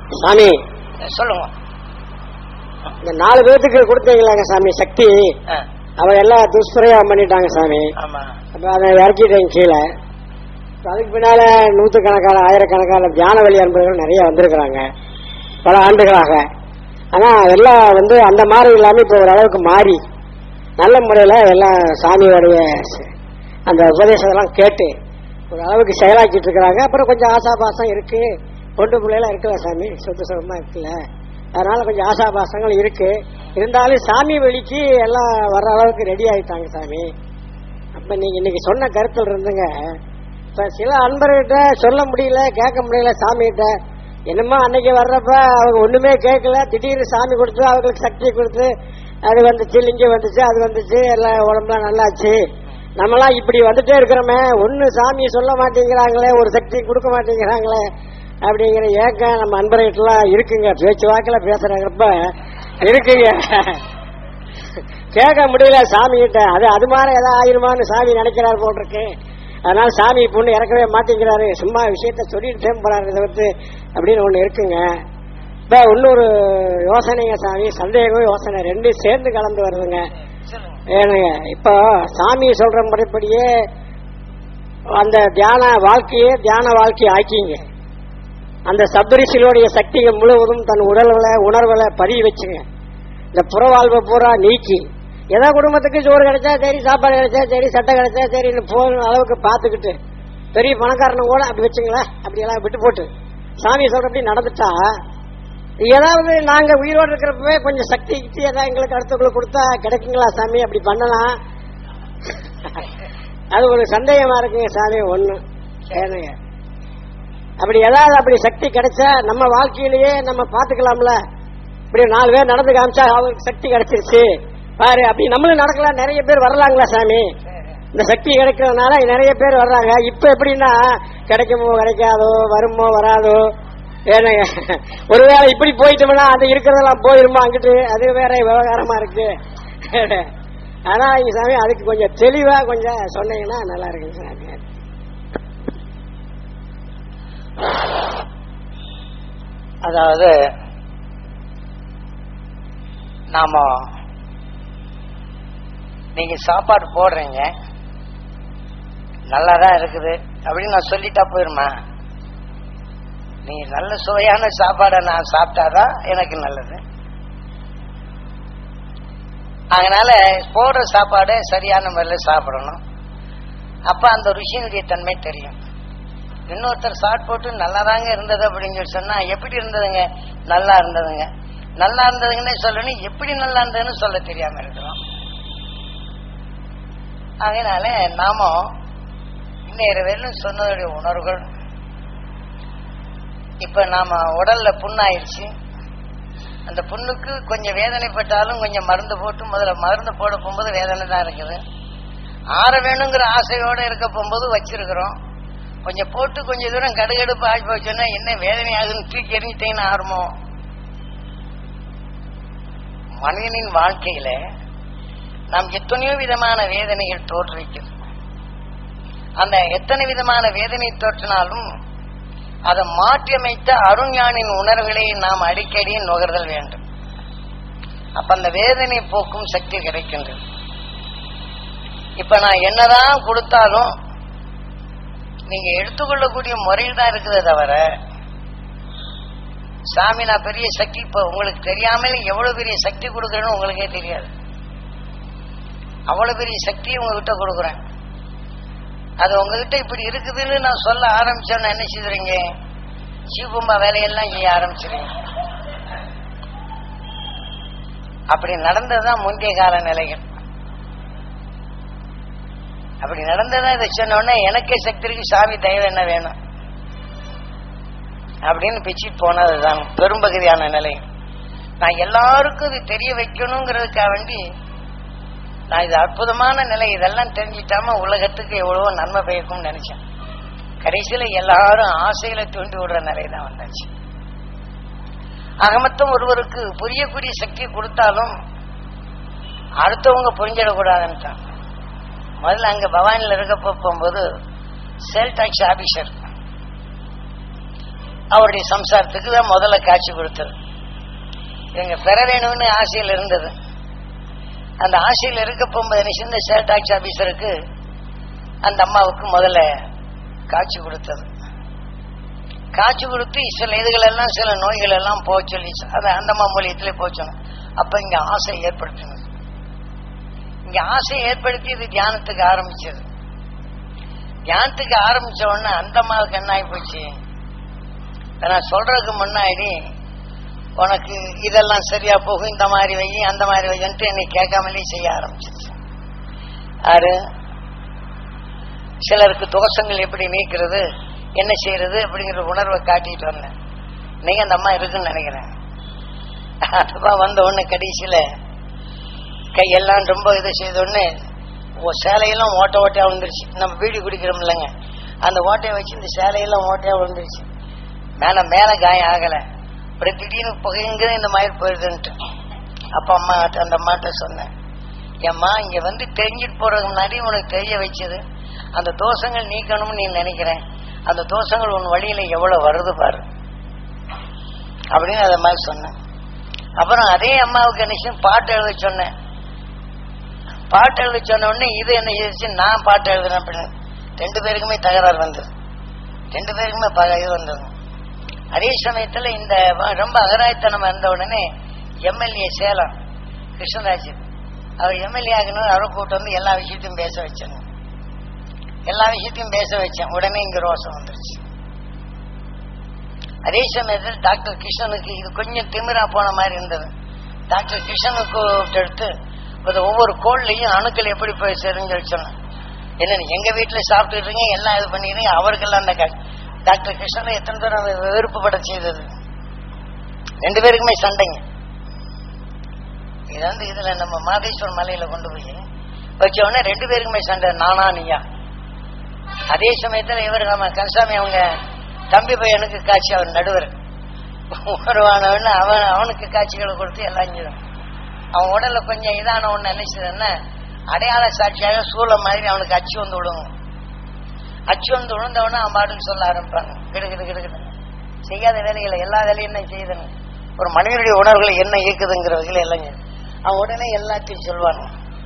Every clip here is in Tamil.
சாமி சொல்லுங்க இந்த நாலு பேர்த்துக்கு கொடுத்தீங்களாங்க சாமி சக்தி ஆ, அவங்க எல்லாம் துஷ்பிரயோகம் பண்ணிட்டாங்க சாமி ஆமா அப்ப அதை இறக்கிட்டேன் கீழே இப்ப அதுக்கு பின்னால நூத்துக்கணக்கான ஆயிரக்கணக்கான தியான வழி அன்பர்கள் நிறைய வந்திருக்கிறாங்க பல ஆண்டுகளாக ஆனா எல்லாம் வந்து அந்த மாதிரி இல்லாம இப்ப ஓரளவுக்கு மாறி நல்ல முறையில எல்லாம் சாமியோடைய ச- அந்த உபதேசத்தெல்லாம் கேட்டு ஒரு அளவுக்கு செயலாக்கிட்டு இருக்கிறாங்க அப்புறம் கொஞ்சம் ஆசாபாசம் இருக்கு பொண்டு பிள்ளைலாம் இருக்குல்ல சாமி சொத்து சுகமா இருக்குல்ல அதனால கொஞ்சம் ஆசாபாசங்கள் இருக்கு இருந்தாலும் சாமி வெளிக்கு எல்லாம் வர்ற அளவுக்கு ரெடி ஆயிட்டாங்க சாமி அப்ப நீங்க இன்னைக்கு சொன்ன கருத்துல இருந்துங்க இப்ப சில அன்பர்கிட்ட சொல்ல முடியல கேட்க முடியல சாமிகிட்ட என்னமோ அன்னைக்கு வர்றப்ப அவங்க ஒண்ணுமே கேட்கல திடீர்னு சாமி கொடுத்து அவங்களுக்கு சக்தி கொடுத்து அது வந்துச்சு லிங்கம் வந்துச்சு அது வந்துச்சு எல்லாம் உடம்புலாம் நல்லாச்சு நம்மலாம் இப்படி வந்துட்டே இருக்கிறோமே ஒண்ணு சாமி சொல்ல மாட்டேங்கிறாங்களே ஒரு சக்தி கொடுக்க மாட்டேங்கிறாங்களே அப்படிங்கிற ஏக்கம் நம்ம அன்பர்கிட்டலாம் இருக்குங்க பேச்சு வாக்கில் பேசுறப்ப இருக்குங்க கேட்க முடியல சாமி கிட்ட அது அது மாதிரி ஏதாவது ஆயிருமான்னு சாமி நினைக்கிறார் போல் இருக்கு அதனால சாமி பொண்ணு இறக்கவே மாட்டேங்கிறாரு சும்மா விஷயத்த சொல்லிட்டு தான் போறாரு இதை வந்து அப்படின்னு ஒண்ணு இருக்குங்க இப்ப இன்னொரு யோசனைங்க சாமி சந்தேகம் யோசனை ரெண்டும் சேர்ந்து கலந்து வருதுங்க சொல்லுங்க ஏனுங்க இப்போ சாமி சொல்ற முறைப்படியே அந்த தியான வாழ்க்கையே தியான வாழ்க்கையை ஆக்கிங்க அந்த சப்தரிசிகளுடைய சக்திகள் முழுவதும் தன் உடல்களை உணர்வுகளை பதிய வச்சுங்க இந்த புறவாழ்வை பூரா நீக்கி ஏதோ குடும்பத்துக்கு சோறு கிடைச்சா சரி சாப்பாடு கிடைச்சா சரி சட்டை கிடைச்சா சரி போன அளவுக்கு பார்த்துக்கிட்டு பெரிய பணக்காரனும் கூட அப்படி வச்சுங்களேன் அப்படியெல்லாம் விட்டு போட்டு சாமி சொல்றபடி நடந்துட்டா ஏதாவது நாங்க உயிரோடு இருக்கிறப்பவே கொஞ்சம் சக்தி கிட்டி ஏதாவது எங்களுக்கு அடுத்தவங்களுக்கு கொடுத்தா கிடைக்குங்களா சாமி அப்படி பண்ணலாம் அது ஒரு சந்தேகமா இருக்குங்க சாமி ஒண்ணு ஏனுங்க அப்படி ஏதாவது அப்படி சக்தி கிடைச்சா நம்ம வாழ்க்கையிலேயே நம்ம பாத்துக்கலாம்ல இப்படி நாலு பேர் நடந்து காமிச்சா அவருக்கு சக்தி கிடைச்சிருச்சு பாரு அப்படி நம்மளும் நடக்கலாம் நிறைய பேர் வரலாங்களா சாமி இந்த சக்தி கிடைக்கிறதுனால நிறைய பேர் வர்றாங்க இப்ப எப்படின்னா கிடைக்குமோ கிடைக்காதோ வருமோ வராதோ ஏனுங்க ஒருவேளை இப்படி போயிட்டோம்னா அது இருக்கிறதெல்லாம் போயிருமா அங்கிட்டு அது வேற விவகாரமா இருக்கு ஆனா இங்க சாமி அதுக்கு கொஞ்சம் தெளிவா கொஞ்சம் சொன்னீங்கன்னா நல்லா இருக்குங்க சாமி அதாவது நாம நீங்க சாப்பாடு போடுறீங்க நல்லாதான் இருக்குது அப்படின்னு நான் சொல்லிட்டா போயிருமா நீ நல்ல சுவையான சாப்பாடை நான் சாப்பிட்டாதான் எனக்கு நல்லது அதனால போடுற சாப்பாடு சரியான முறையில் சாப்பிடணும் அப்ப அந்த ருசியினுடைய தன்மை தெரியும் இன்னொருத்தர் சாட் போட்டு நல்லாதாங்க இருந்தது அப்படின்னு சொல்லி சொன்னா எப்படி இருந்ததுங்க நல்லா இருந்ததுங்க நல்லா இருந்ததுங்கன்னு சொல்லணும் எப்படி நல்லா இருந்ததுன்னு சொல்ல தெரியாம இருக்கிறோம் அதனால நாம இன்னைய வரையிலும் சொன்னதுடைய உணர்வுகள் இப்ப நாம உடல்ல புண்ணாயிருச்சு அந்த புண்ணுக்கு கொஞ்சம் வேதனைப்பட்டாலும் கொஞ்சம் மருந்து போட்டு முதல்ல மருந்து போட போகும்போது வேதனை தான் இருக்குது ஆற வேணுங்கிற ஆசையோட இருக்க போகும்போது வச்சிருக்கிறோம் கொஞ்சம் போட்டு கொஞ்சம் தூரம் கடுகடுப்பு ஆகி போச்சுன்னா என்ன வேதனை ஆகுதுன்னு தூக்கி எறிஞ்சிட்டீங்கன்னா ஆறுமோ மனிதனின் வாழ்க்கையில நாம் எத்தனையோ விதமான வேதனைகள் தோற்றுவிக்கிறது அந்த எத்தனை விதமான வேதனை தோற்றினாலும் அதை மாற்றியமைத்த அருஞானின் உணர்வுகளை நாம் அடிக்கடி நுகர்தல் வேண்டும் அப்ப அந்த வேதனை போக்கும் சக்தி கிடைக்கின்றது இப்ப நான் என்னதான் கொடுத்தாலும் நீங்க எடுத்துக்கொள்ளக்கூடிய முறையில் தான் இருக்குதே தவிர சாமி நான் பெரிய சக்தி இப்ப உங்களுக்கு தெரியாமல் எவ்வளவு பெரிய சக்தி கொடுக்குறேன்னு உங்களுக்கே தெரியாது அவ்வளவு பெரிய சக்தியை உங்ககிட்ட கொடுக்குறேன் அது உங்ககிட்ட இப்படி இருக்குதுன்னு நான் சொல்ல ஆரம்பிச்சோன்னா என்ன செய்துறீங்க சிவபம்பா வேலையெல்லாம் செய்ய ஆரம்பிச்சிருங்க அப்படி நடந்ததுதான் முந்தைய கால நிலைகள் அப்படி நடந்ததா இதை சொன்னோடனே எனக்கே சக்தி இருக்கு சாமி தயவு என்ன வேணும் அப்படின்னு பிச்சுட்டு போனதுதான் பெரும்பகுதியான நிலை நான் எல்லாருக்கும் இது தெரிய வைக்கணுங்கிறதுக்காக வேண்டி நான் இது அற்புதமான நிலை இதெல்லாம் தெரிஞ்சிட்டாம உலகத்துக்கு எவ்வளவோ நன்மை பயக்கும்னு நினைச்சேன் கடைசியில எல்லாரும் ஆசைகளை தூண்டி விடுற நிலை தான் வந்தாச்சு அகமத்தம் ஒருவருக்கு புரியக்கூடிய சக்தி கொடுத்தாலும் அடுத்தவங்க புரிஞ்சிடக்கூடாதுன்னு முதல்ல அங்க பவானில இருக்க போகும்போது சேல் டாக்ஸ் ஆபீசர் அவருடைய சம்சாரத்துக்கு தான் முதல்ல காட்சி கொடுத்தது இவங்க பெற வேணும்னு ஆசையில் இருந்தது அந்த ஆசையில் இருக்க போகும்போது சின்ன சேல் டாக்ஸ் ஆபீசருக்கு அந்த அம்மாவுக்கு முதல்ல காட்சி கொடுத்தது காட்சி கொடுத்து சில இதுகள் எல்லாம் சில நோய்கள் எல்லாம் போக சொல்லி அது அந்த அம்மா மூலியத்திலே போச்சணும் அப்ப இங்க ஆசை ஏற்படுத்தினது இங்க ஆசை ஏற்படுத்தி இது தியானத்துக்கு ஆரம்பிச்சது தியானத்துக்கு ஆரம்பிச்ச உடனே அந்த அம்மாவுக்கு என்ன ஆகி போச்சு நான் சொல்றதுக்கு முன்னாடி உனக்கு இதெல்லாம் சரியா போகும் இந்த மாதிரி வை அந்த மாதிரி வைன்ட்டு என்னை கேட்காமலே செய்ய ஆரம்பிச்சிச்சு யாரு சிலருக்கு தோஷங்கள் எப்படி நீக்கிறது என்ன செய்யறது அப்படிங்கிற உணர்வை காட்டிட்டு வந்தேன் நீங்க அந்த அம்மா இருக்குன்னு நினைக்கிறேன் அதுவா வந்த உடனே கடைசியில கையெல்லாம் ரொம்ப இதை செய்த உடனே ஓ- சேலையெல்லாம் ஓட்ட ஓட்டையா வந்துருச்சு நம்ம பீடி குடிக்கிறோம் இல்லைங்க அந்த ஓட்டையை வச்சு இந்த சேலையெல்லாம் ஓட்டையா வந்துருச்சு மேல மேல காயம் ஆகல அப்படி திடீர்னு புகைங்க இந்த மாதிரி போயிருதுன்ட்டு அப்ப அம்மா அந்த அம்மாட்ட சொன்னேன் ஏம்மா இங்க வந்து தெரிஞ்சிட்டு போறதுக்கு முன்னாடி உனக்கு தெரிய வச்சது அந்த தோஷங்கள் நீக்கணும்னு நீ நினைக்கிறேன் அந்த தோஷங்கள் உன் வழியில எவ்வளவு வருது பாரு அப்படின்னு அதை மாதிரி சொன்னேன் அப்புறம் அதே அம்மாவுக்கு என்ன செய்யும், பாட்டு எழுத சொன்னேன் பாட்டு எழுத சொன்ன உடனே இது என்ன செய்யுச்சு நான் பாட்டு எழுதுறேன் அப்படின்னு ரெண்டு பேருக்குமே தகராறு வந்தது ரெண்டு பேருக்குமே பக- இது வந்தது அதே சமயத்துல இந்த வ- ரொம்ப அகராயத்தனம் வந்த உடனே எம்எல்ஏ சேலம் கிருஷ்ணராஜ் அவர் எம்எல்ஏ ஆகணும் அவரை கூட்டு வந்து எல்லா விஷயத்தையும் பேச வச்சேன் எல்லா விஷயத்தையும் பேச வச்சேன் உடனே இங்க ரோசம் வந்துருச்சு அதே சமயத்தில் டாக்டர் கிருஷ்ணனுக்கு இது கொஞ்சம் திமிரா போன மாதிரி இருந்தது டாக்டர் கிருஷ்ணனுக்கு கூப்பிட்டு எடுத்து இது ஒவ்வொரு கோள்லையும் அணுக்கள் எப்படி போய் சேருன்னு சொல்லி சொன்னேன் என்ன எங்க வீட்டுல சாப்பிட்டுட்டு இருக்கீங்க எல்லாம் இது பண்ணிடுறீங்க அவருக்கெல்லாம் அந்த கா- டாக்டர் கிருஷ்ணனை எத்தனை தூரம் வெறுப்புப்பட செய்தது ரெண்டு பேருக்குமே சண்டைங்க இது வந்து இதுல நம்ம மாதேஸ்வரர் மலையில கொண்டு போய் வச்ச உடனே ரெண்டு பேருக்குமே சண்டை நானா நீயா அதே சமயத்துல இவர் நம்ம கன்சாமி அவங்க தம்பி பையனுக்கு காட்சி அவர் நடுவர் வருவானவன்னு அவன் அவனுக்கு காட்சிகளை கொடுத்து எல்லாம் செஞ்சிடும் அவன் உடல்ல கொஞ்சம் இதான ஒண்ணு என்ன செய்யுதுன்னா அடையாள சாட்சியாக சூளம் மாதிரி அவனுக்கு அச்சு வந்து விழுவும் அச்சு வந்து விழுந்தவன அவன் பாட்டுக்கு சொல்ல ஆரம்பிப்பாங்க கிடு கிடு கிடு கிடு செய்யாத வேலைகளை எல்லா வேலையும் என்ன செய்யுதுன்னு ஒரு மனிதனுடைய உணர்வுகளை என்ன இயக்குதுங்கிற வகையில எல்லாம் செய்யுது. அவன் உடனே எல்லாத்தையும் சொல்வானு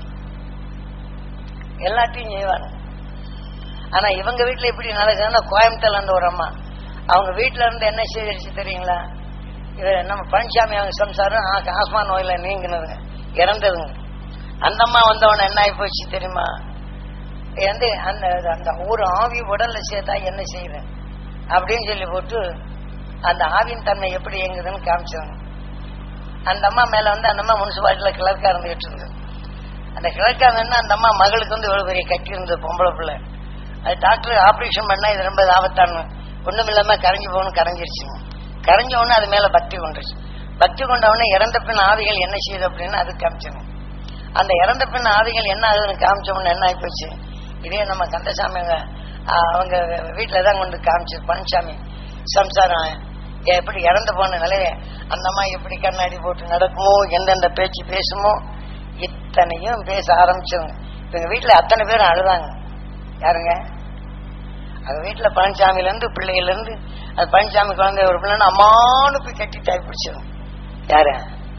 எல்லாத்தையும் செய்வானு ஆனா இவங்க வீட்டுல எப்படி நடக்குதுன்னா கோயம்புத்தூர்ல இருந்து ஒரு அம்மா அவங்க வீட்டுல இருந்து என்ன செய்திருச்சு தெரியுங்களா இவர் நம்ம பழனிசாமி அவங்க சம்சாரம் ஆ- ஆஸ்மா நோயில நீங்கினதுங்க இறந்ததுங்க அந்த அம்மா வந்தவன என்ன ஆகி போச்சு தெரியுமா வந்து அந்த அந்த ஒரு ஆவி உடல்ல சேர்த்தா என்ன செய்யுது அப்படின்னு சொல்லி போட்டு அந்த ஆவியின் தன்மை எப்படி இயங்குதுன்னு காமிச்சாங்க அந்த அம்மா மேல வந்து அந்த அம்மா முனிசிபாலிட்டியில கிளர்க்கா இருந்துகிட்டு இருந்தது அந்த கிழக்கா வேணா அந்த அம்மா மகளுக்கு வந்து இவ்வளவு பெரிய கட்டி இருந்தது பொம்பளை பிள்ளை அது டாக்டர் ஆபரேஷன் பண்ணா இது ரொம்ப ஆபத்தான ஒண்ணும் இல்லாம கரைஞ்சு போகணும் கரைஞ்சிருச்சு கரைஞ்ச உடனே அது மேல பக்தி கொண்டுருச்சு பக்தி கொண்ட உடனே இறந்த பின் ஆவிகள் என்ன செய்யுது அப்படின்னு அது காமிச்சணும் அந்த இறந்த பின் ஆவிகள் என்ன ஆகுதுன்னு காமிச்ச உடனே என்ன ஆயிப்போச்சு இதே நம்ம கந்தசாமி அவங்க, ஆ, அவங்க வீட்டுல தான் கொண்டு காமிச்சது பழனிசாமி சம்சாரம் எப்படி இறந்து போன நிலைய அந்த அம்மா எப்படி கண்ணாடி போட்டு நடக்குமோ எந்தெந்த பேச்சு பேசுமோ இத்தனையும் பேச ஆரம்பிச்சவங்க இவங்க வீட்டுல அத்தனை பேரும் அழுதாங்க யாருங்க அவங்க வீட்டுல பழனிசாமில இருந்து பிள்ளைகள்ல இருந்து அது பழனிசாமி குழந்தை ஒரு பிள்ளைன்னு அம்மானு போய் கட்டி தாய் பிடிச்சிடும் யாரு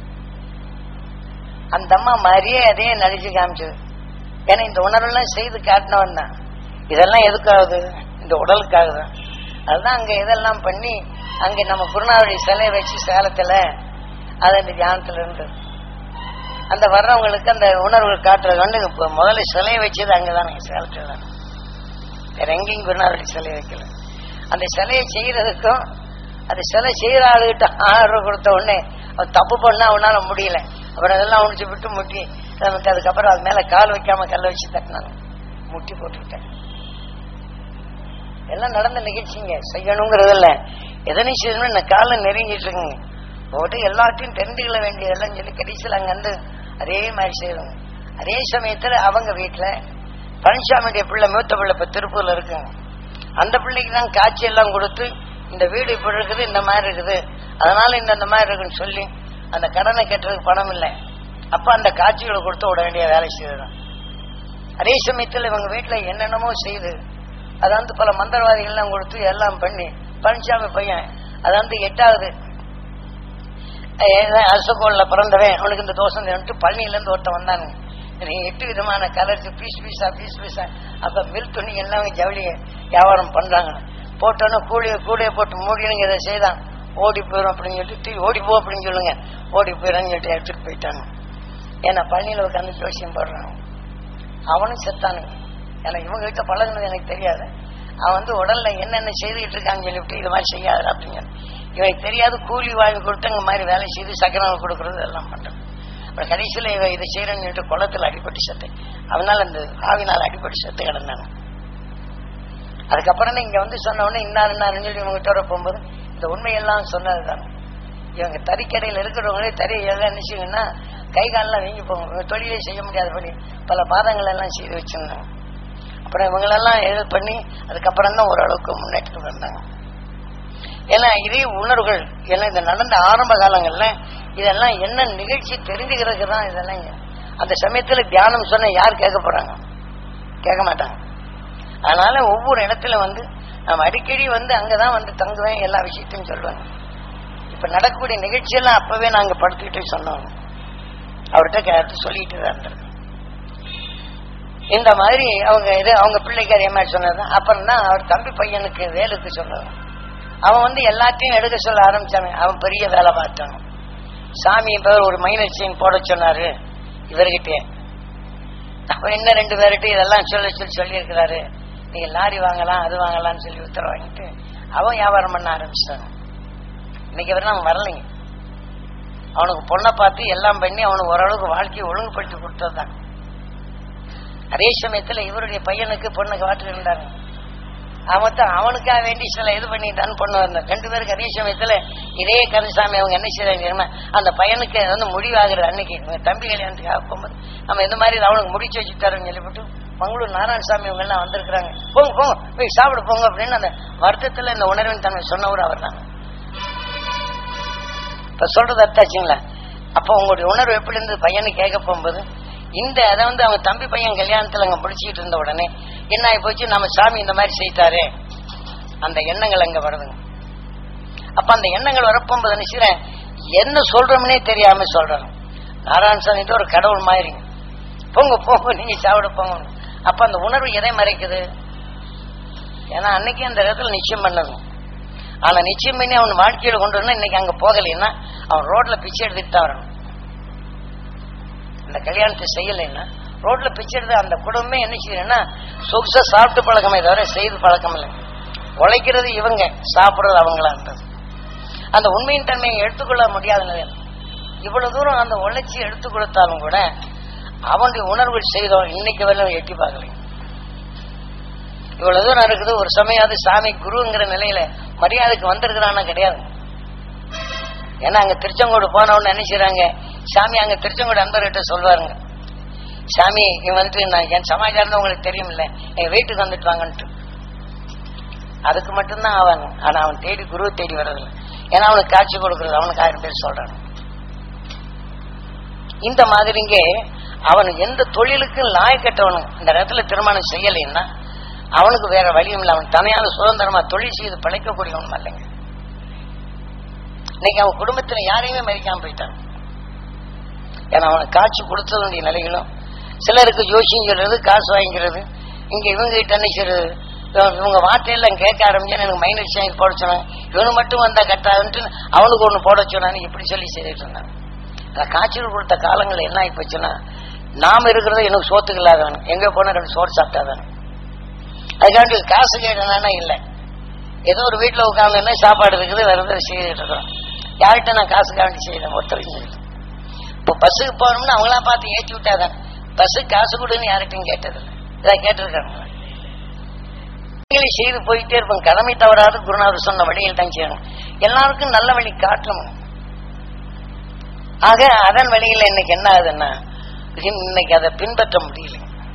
அந்த அம்மா மாதிரியே அதே நடிச்சு காமிச்சது ஏன்னா இந்த உணர்வெல்லாம் செய்து காட்டினவன் தான் இதெல்லாம் எதுக்காகுது இந்த உடலுக்காக தான் அதுதான் அங்க இதெல்லாம் பண்ணி அங்க நம்ம குருநாவுடைய சிலையை வச்சு சேலத்துல அது அந்த தியானத்துல இருந்து அந்த வர்றவங்களுக்கு அந்த உணர்வுகள் காட்டுறது வந்து இப்ப முதல்ல சிலையை வச்சது அங்கதான் சேலத்துல தான் வேற எங்கேயும் குருநாதர் சிலை வைக்கல அந்த சிலையை செய்யறதுக்கும் அந்த சிலை செய்யற ஆளுகிட்ட ஆர்டர் கொடுத்த உடனே அவன் தப்பு பண்ணா அவனால முடியல அப்புறம் அதெல்லாம் உணிச்சு விட்டு முட்டி நமக்கு அதுக்கப்புறம் அது மேல கால் வைக்காம கல்ல வச்சு தட்டினாங்க முட்டி போட்டுக்கிட்டேன் எல்லாம் நடந்த நிகழ்ச்சிங்க செய்யணுங்கிறது இல்ல எதனை செய்யணும் நான் காலை நெருங்கிட்டு இருக்குங்க போட்டு எல்லாத்தையும் தெரிந்துக்கொள்ள வேண்டியதெல்லாம் சொல்லி கடைசியில் அங்க வந்து அதே மாதிரி செய்யணும் அதே சமயத்துல அவங்க வீட்டுல பழனிசாமியுடைய பிள்ளை மூத்த பிள்ளை இப்ப திருப்பூர்ல இருக்குங்க அந்த பிள்ளைக்கு தான் காட்சி எல்லாம் கொடுத்து இந்த வீடு இப்படி இருக்குது இந்த மாதிரி இருக்குது அதனால இந்த இந்த மாதிரி இருக்குன்னு சொல்லி அந்த கடனை கட்டுறதுக்கு பணம் இல்லை அப்ப அந்த காட்சிகளை கொடுத்து விட வேண்டிய வேலை செய்யணும் அதே சமயத்துல இவங்க வீட்டுல என்னென்னமோ செய்து அதை வந்து பல மந்திரவாதிகள்லாம் கொடுத்து எல்லாம் பண்ணி பழனிசாமி பையன் அது வந்து எட்டாவது அசோகோல்ல பிறந்தவன் அவனுக்கு இந்த தோஷம் வந்துட்டு பழனியில இருந்து ஒருத்தன் வந்தாங்க நீ எட்டு விதமான கலர்ஸ் பீஸ் பீஸா பீஸ் பீஸா அப்ப மில் துணி எல்லாம் ஜவுளி வியாபாரம் பண்றாங்க போட்டோன்னு கூலிய கூலிய போட்டு மூடினுங்க இதை செய்தான் ஓடி போயிடும் அப்படின்னு சொல்லிட்டு "டீ, ஓடி போ அப்படின்னு சொல்லுங்க ஓடி போயிடும்னு சொல்லிட்டு எடுத்துட்டு போயிட்டாங்க ஏன்னா பழனியில உட்காந்து ஜோசியம் போடுறான் அவனும் செத்தானுங்க ஏன்னா இவங்க கிட்ட பழகுனது எனக்கு தெரியாது அவன் வந்து உடல்ல என்னென்ன செய்துகிட்டு இருக்கான்னு சொல்லிவிட்டு இது மாதிரி செய்யாது அப்படின்னு இவனுக்கு தெரியாது கூலி வாங்கி கொடுத்து இந்த மாதிரி வேலை செய்து சக்கரம் கொடுக்கறது எல்லாம் பண்றது அப்புறம் கடைசியில இவன் இதை செய்யறேன்னு சொல்லிட்டு குளத்துல அடிபட்டு செத்து அதனால அந்த ஆவினால் அடிபட்டு செத்து கிடந்தாங்க அதுக்கப்புறம் தான் இங்க வந்து சொன்ன உடனே இன்னார் இன்னாருன்னு சொல்லி இவங்க கிட்ட வர போகும்போது இந்த உண்மையெல்லாம் சொன்னதுதான் இவங்க தறிக்கடையில் இருக்கிறவங்களே தறி எல்லாம் நினைச்சீங்கன்னா கை காலெல்லாம் வீங்கி போகும் இவங்க தொழிலே செய்ய முடியாதபடி பல பாதங்கள் எல்லாம் செய்து வச்சிருந்தாங்க அப்புறம் இவங்களெல்லாம் இது பண்ணி அதுக்கப்புறம் தான் ஓரளவுக்கு முன்னேற்றத்துக்கு வந்தாங்க ஏன்னா இதே உணர்வுகள் ஏன்னா இந்த நடந்த ஆரம்ப காலங்கள்ல இதெல்லாம் என்ன நிகழ்ச்சி தெரிஞ்சுக்கிறதுக்கு தான் இதெல்லாம் இங்க. அந்த சமயத்துல தியானம் சொன்ன யார் கேட்க போறாங்க கேட்க மாட்டாங்க அதனால ஒவ்வொரு இடத்துல வந்து நம்ம அடிக்கடி வந்து அங்கதான் வந்து தங்குவேன் எல்லா விஷயத்தையும் சொல்லுவாங்க இப்ப நடக்கக்கூடிய நிகழ்ச்சியெல்லாம் அப்பவே நாங்க படுத்துக்கிட்டு சொன்னோம் அவர்கிட்ட கேட்டு சொல்லிட்டு தான் இருந்திருக்கோம் இந்த மாதிரி அவங்க இது அவங்க பிள்ளைக்கு அதே மாதிரி சொன்னது அப்புறம் தான் அவர் தம்பி பையனுக்கு வேலுக்கு சொன்னது அவன் வந்து எல்லாத்தையும் எடுக்க சொல்ல ஆரம்பிச்சாங்க அவன் பெரிய வேலை பார்த்தான் சாமி பேர் ஒரு மைனர் சீன் போட சொன்னாரு இவர்கிட்ட அவன் என்ன ரெண்டு பேர்கிட்ட இதெல்லாம் சொல்ல சொல்லி சொல்லியிருக்கிறாரு நீங்க லாரி வாங்கலாம் அது வாங்கலாம்னு சொல்லி உத்தரவு வாங்கிட்டு அவன் வியாபாரம் பண்ண ஆரம்பிச்சிட்டான் இன்னைக்கு வரை அவன் வரலைங்க அவனுக்கு பொண்ணை பார்த்து எல்லாம் பண்ணி அவனுக்கு ஓரளவுக்கு வாழ்க்கையை ஒழுங்குபடுத்தி கொடுத்ததுதான் அதே சமயத்துல இவருடைய பையனுக்கு பொண்ணுக்கு வாட்டு இருந்தாங்க அவன் தான் அவனுக்காக வேண்டி சில இது பண்ணிட்டான்னு பொண்ணு வந்தான் ரெண்டு பேருக்கு அதே சமயத்துல இதே கருசாமி அவங்க என்ன செய்யறாங்க தெரியுமா அந்த பையனுக்கு வந்து முடிவாகிறது அன்னைக்கு இவங்க தம்பி கல்யாணத்துக்காக போகும்போது நம்ம இந்த மாதிரி அவனுக்கு முடிச்சு வச்சுட்டாருன்னு சொல்லிவிட்டு மங்களூர் நாராயணசாமி இவங்க எல்லாம் வந்திருக்கிறாங்க போங்க போங்க போய் சாப்பிட போங்க அப்படின்னு அந்த வருத்தத்துல இந்த உணர்வின் தன்மை சொன்னவர் அவர் தான் இப்ப சொல்றது அர்த்தாச்சுங்களா அப்ப உங்களுடைய உணர்வு எப்படி இருந்தது பையனு கேட்க போகும்போது இந்த அதை வந்து அவங்க தம்பி பையன் கல்யாணத்துல அங்க முடிச்சுக்கிட்டு இருந்த உடனே என்ன ஆகி போச்சு நம்ம சாமி இந்த மாதிரி செய்தாரு அந்த எண்ணங்கள் அங்க வருதுங்க அப்ப அந்த எண்ணங்கள் வரப்போகும்போது நினைச்சுறேன் என்ன சொல்றோம்னே தெரியாம சொல்றோம் நாராயணசாமிட்டு ஒரு கடவுள் மாதிரி போங்க போங்க நீங்க சாப்பிட போங்க அப்ப அந்த உணர்வு எதை மறைக்குது ஏன்னா அன்னைக்கு அந்த இடத்துல நிச்சயம் பண்ணது ஆனா நிச்சயம் பண்ணி அவன் வாழ்க்கையில கொண்டு வரணும் இன்னைக்கு அங்க போகலைன்னா அவன் ரோட்ல பிச்சை எடுத்துட்டு தான் வரணும் அந்த கல்யாணத்தை செய்யலைன்னா ரோட்ல பிச்சை எடுத்து அந்த குடும்பமே என்ன செய்யணும்னா சொகுசா சாப்பிட்டு பழக்கமே தவிர செய்து பழக்கம் இல்லை உழைக்கிறது இவங்க சாப்பிடுறது அவங்களா இருந்தது அந்த உண்மையின் தன்மையை எடுத்துக்கொள்ள முடியாத நிலையில் இவ்வளவு தூரம் அந்த உழைச்சி எடுத்து கொடுத்தாலும் கூட அவனுடைய உணர்வு செய்தோம் இன்னைக்கு வரலும் எட்டி பார்க்கல இவ்வளவு தூரம் இருக்குது ஒரு சமயம் அது சாமி குருங்கிற நிலையில மரியாதைக்கு வந்திருக்கிறானா கிடையாது ஏன்னா அங்க திருச்செங்கோடு போனவன்னு நினைச்சுறாங்க சாமி அங்க திருச்செங்கோடு அன்பர்கிட்ட சொல்வாருங்க சாமி இவன் வந்துட்டு நான் என் சமாச்சாரம் தான் உங்களுக்கு தெரியுமில்ல எங்க வீட்டுக்கு வந்துட்டு வாங்கன்ட்டு அதுக்கு மட்டும்தான் அவன் ஆனா அவன் தேடி குருவை தேடி வர்றதில்லை ஏன்னா அவனுக்கு காட்சி கொடுக்கறது அவனுக்கு ஆயிரம் பேர் சொல்றான் இந்த மாதிரிங்க அவன் எந்த தொழிலுக்கும் லாயக்கட்டவனு இந்த இடத்துல திருமணம் செய்யலைன்னா அவனுக்கு வேற வழியும் இல்லை அவன் தனியான சுதந்திரமா தொழில் செய்து பிழைக்கக்கூடியவனும் இல்லைங்க இன்னைக்கு அவன் குடும்பத்துல யாரையுமே மதிக்காம போயிட்டான் ஏன்னா அவனுக்கு காட்சி கொடுத்ததுடைய நிலைகளும் சிலருக்கு ஜோசியம் சொல்றது காசு வாங்கிக்கிறது இங்க இவங்க கிட்ட என்ன செய்யறது இவங்க- இவங்க வார்த்தையெல்லாம் கேட்க ஆரம்பிச்சு எனக்கு மைனர் சாயல் போட சொன்னாங்க இவனு மட்டும் வந்தா கட்டாதுன்ட்டு அவனுக்கு ஒண்ணு போட சொன்னான்னு இப்படி சொல்லி செய்துட்டு இருந்தாங்க அந்த காய்ச்சல் கொடுத்த காலங்கள் என்ன ஆகி போச்சுன்னா நாம இருக்கிறது எனக்கு சோத்துக்கு இல்லாதவன் எங்க போனா ரெண்டு சோறு சாப்பிட்டாதானே அதுக்காண்டி காசு கேட்டனா இல்ல ஏதோ ஒரு வீட்டுல உட்காந்துன்னா சாப்பாடு இருக்குது வருது செய்துட்டு இருக்கிறோம் யார்கிட்ட நான் காசு காண்டி செய்யறேன் ஒருத்தரையும் செய்யல. இப்போ பஸ்ஸுக்கு போகணும்னு அவங்களா பார்த்து ஏற்றி விட்டாதான் பஸ்ஸுக்கு காசு கொடுன்னு யார்கிட்டையும் கேட்டதில்லை இதை கேட்டிருக்காங்க வழிகளை செய்து போயிட்டே இருப்போம் கடமை தவறாது குருநாதர் சொன்ன வழியில் தான் செய்யணும் எல்லாருக்கும் நல்ல வழி காட்டணும் ஆக அதன் வழியில இன்னைக்கு என்ன ஆகுதுன்னா இன்னைக்கு அதை பின்பற்ற முடியல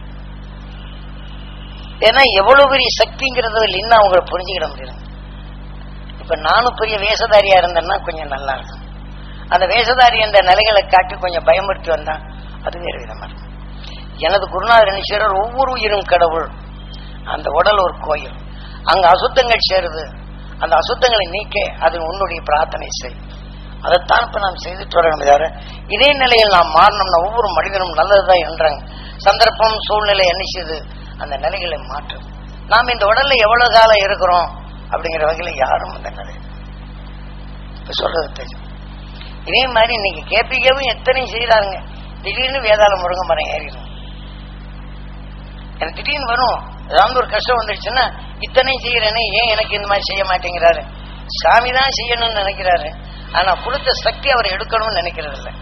ஏன்னா எவ்வளவு பெரிய சக்திங்கிறது இன்னும் அவங்க புரிஞ்சுக்கிட முடியல இப்ப நானும் பெரிய வேஷதாரியா இருந்தேன்னா கொஞ்சம் நல்லா இருக்கும் அந்த வேஷதாரி என்ற நிலைகளை காட்டி கொஞ்சம் பயமுறுத்தி வந்தா அது வேறு விதமா இருக்கும் எனது குருநாதர் ஈஸ்வரர் ஒவ்வொரு உயிரும் கடவுள் அந்த உடல் ஒரு கோயில் அங்க அசுத்தங்கள் சேருது அந்த அசுத்தங்களை நீக்க அது உன்னுடைய பிரார்த்தனை செய் அதைத்தான் இப்ப நாம் செய்துட்டு வரணும் தவிர இதே நிலையில் நாம் மாறணும்னா ஒவ்வொரு மனிதனும் நல்லதுதான் என்றாங்க சந்தர்ப்பம் சூழ்நிலை என்ன செய்யுது அந்த நிலைகளை மாற்றும் நாம் இந்த உடல்ல எவ்வளவு காலம் இருக்கிறோம் அப்படிங்கிற வகையில யாரும் அந்த நிலை இப்ப சொல்றது தெரியும் இதே மாதிரி இன்னைக்கு கேபிகவும் எத்தனை செய்யறாங்க திடீர்னு வேதாள முருங்க மரம் ஏறிடும் எனக்கு திடீர்னு வரும் ஏதாவது ஒரு கஷ்டம் வந்துருச்சுன்னா இத்தனை செய்யறேனே ஏன் எனக்கு இந்த மாதிரி செய்ய மாட்டேங்கிறாரு சாமி தான் செய்யணும்னு நினைக்கிறாரு ஆனா கொடுத்த சக்தி அவர் எடுக்கணும்னு நினைக்கிறது இல்லை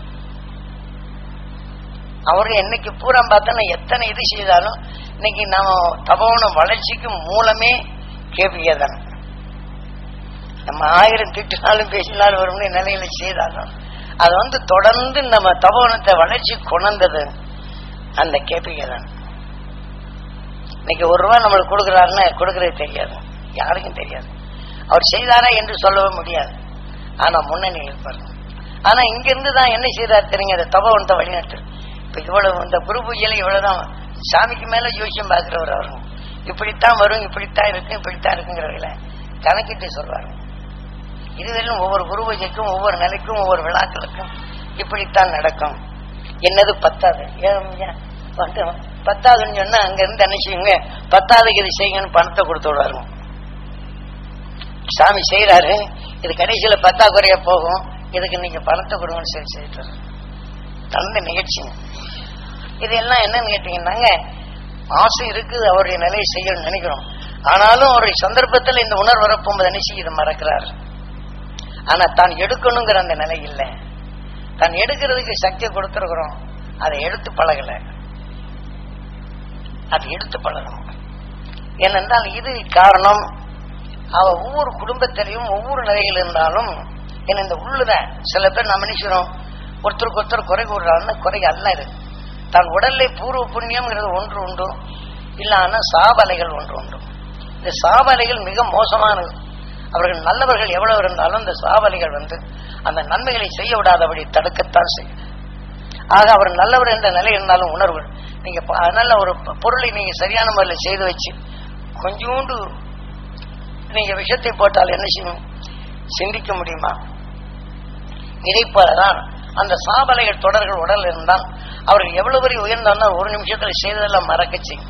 அவரு என்னைக்கு பூரா பார்த்தா எத்தனை இது செய்தாலும் இன்னைக்கு நாம தபோன வளர்ச்சிக்கு மூலமே கேபிகே தானே நம்ம ஆயிரம் திட்டினாலும் பேசினாலும் வரும்னு நிலையில செய்தாலும் அது வந்து தொடர்ந்து நம்ம தபோனத்தை வளர்ச்சி கொண்டது அந்த கேபிகே தான் இன்னைக்கு ஒரு ரூபாய் நம்மளுக்கு கொடுக்குறாருன்னா கொடுக்கறது தெரியாது யாருக்கும் தெரியாது அவர் செய்தாரா என்று சொல்லவே முடியாது ஆனா முன்னணியில் இருப்பார் ஆனா இங்க இருந்து தான் என்ன செய்தார் தெரியுங்க அந்த தபோனத்தை வழிநட்டு இப்ப இவ்வளவு இந்த குரு பூஜையில இவ்வளவுதான் சாமிக்கு மேல ஜோசியம் பார்க்கிறவர் அவரும் இப்படித்தான் வரும் இப்படித்தான் இருக்கும் இப்படித்தான் இருக்குங்கிறவங்கள கணக்கிட்டு சொல்வாரு இதுவரையிலும் ஒவ்வொரு குரு பூஜைக்கும் ஒவ்வொரு நிலைக்கும் ஒவ்வொரு விழாக்களுக்கும் இப்படித்தான் நடக்கும் என்னது பத்தாது ஏன் ஏன் வந்து பத்தாதுன்னு சொன்னா அங்க இருந்து என்ன செய்யுங்க பத்தாவதுக்கு இது செய்யுங்கன்னு பணத்தை கொடுத்து விடுவாருங்க சாமி செய்யறாரு இது கடைசியில பத்தா குறைய போகும் இதுக்கு நீங்க பணத்தை கொடுங்கன்னு சொல்லி செய்யிட்டு தந்த நிகழ்ச்சிங்க இதெல்லாம் என்னன்னு கேட்டீங்கன்னாங்க ஆசை இருக்குது அவருடைய நிலையை செய்யணும்னு நினைக்கிறோம் ஆனாலும் அவருடைய சந்தர்ப்பத்தில் இந்த உணர்வு வரப்போகும்போது நினைச்சு இதை மறக்கிறார் ஆனா தான் எடுக்கணுங்கிற அந்த நிலை இல்லை தான் எடுக்கிறதுக்கு சக்தியை கொடுத்துருக்குறோம் அதை எடுத்து பழகல அதை எடுத்து பழகணும் ஏனென்றால் இது காரணம் அவ ஒவ்வொரு குடும்பத்திலையும் ஒவ்வொரு நிலையில் இருந்தாலும் என்ன இந்த உள்ளுத சில பேர் நம்ம நினைக்கிறோம் ஒருத்தருக்கு ஒருத்தர் குறை கூடுறாருன்னு குறை அல்ல இது தான் உடல்ல பூர்வ புண்ணியம்ங்கிறது ஒன்று உண்டு இல்லாம சாபலைகள் ஒன்று உண்டு இந்த சாபலைகள் மிக மோசமானது அவர்கள் நல்லவர்கள் எவ்வளவு இருந்தாலும் இந்த சாபலைகள் வந்து அந்த நன்மைகளை செய்ய விடாதபடி தடுக்கத்தான் செய்யும் ஆக அவர் நல்லவர் என்ற நிலை இருந்தாலும் உணர்வு நீங்க ப- அதனால ஒரு ப- பொருளை நீங்க சரியான முறையில் செய்து வச்சு கொஞ்சோண்டு நீங்க விஷத்தை போட்டால் என்ன செய்யும் சிந்திக்க முடியுமா இதை போலதான் அந்த சாபலைகள் தொடர்கள் உடல் இருந்தால் அவர்கள் எவ்வளவு பெரிய உயர்ந்தாலும் ஒரு நிமிஷத்துல செய்ததெல்லாம் மறக்க செய்யும்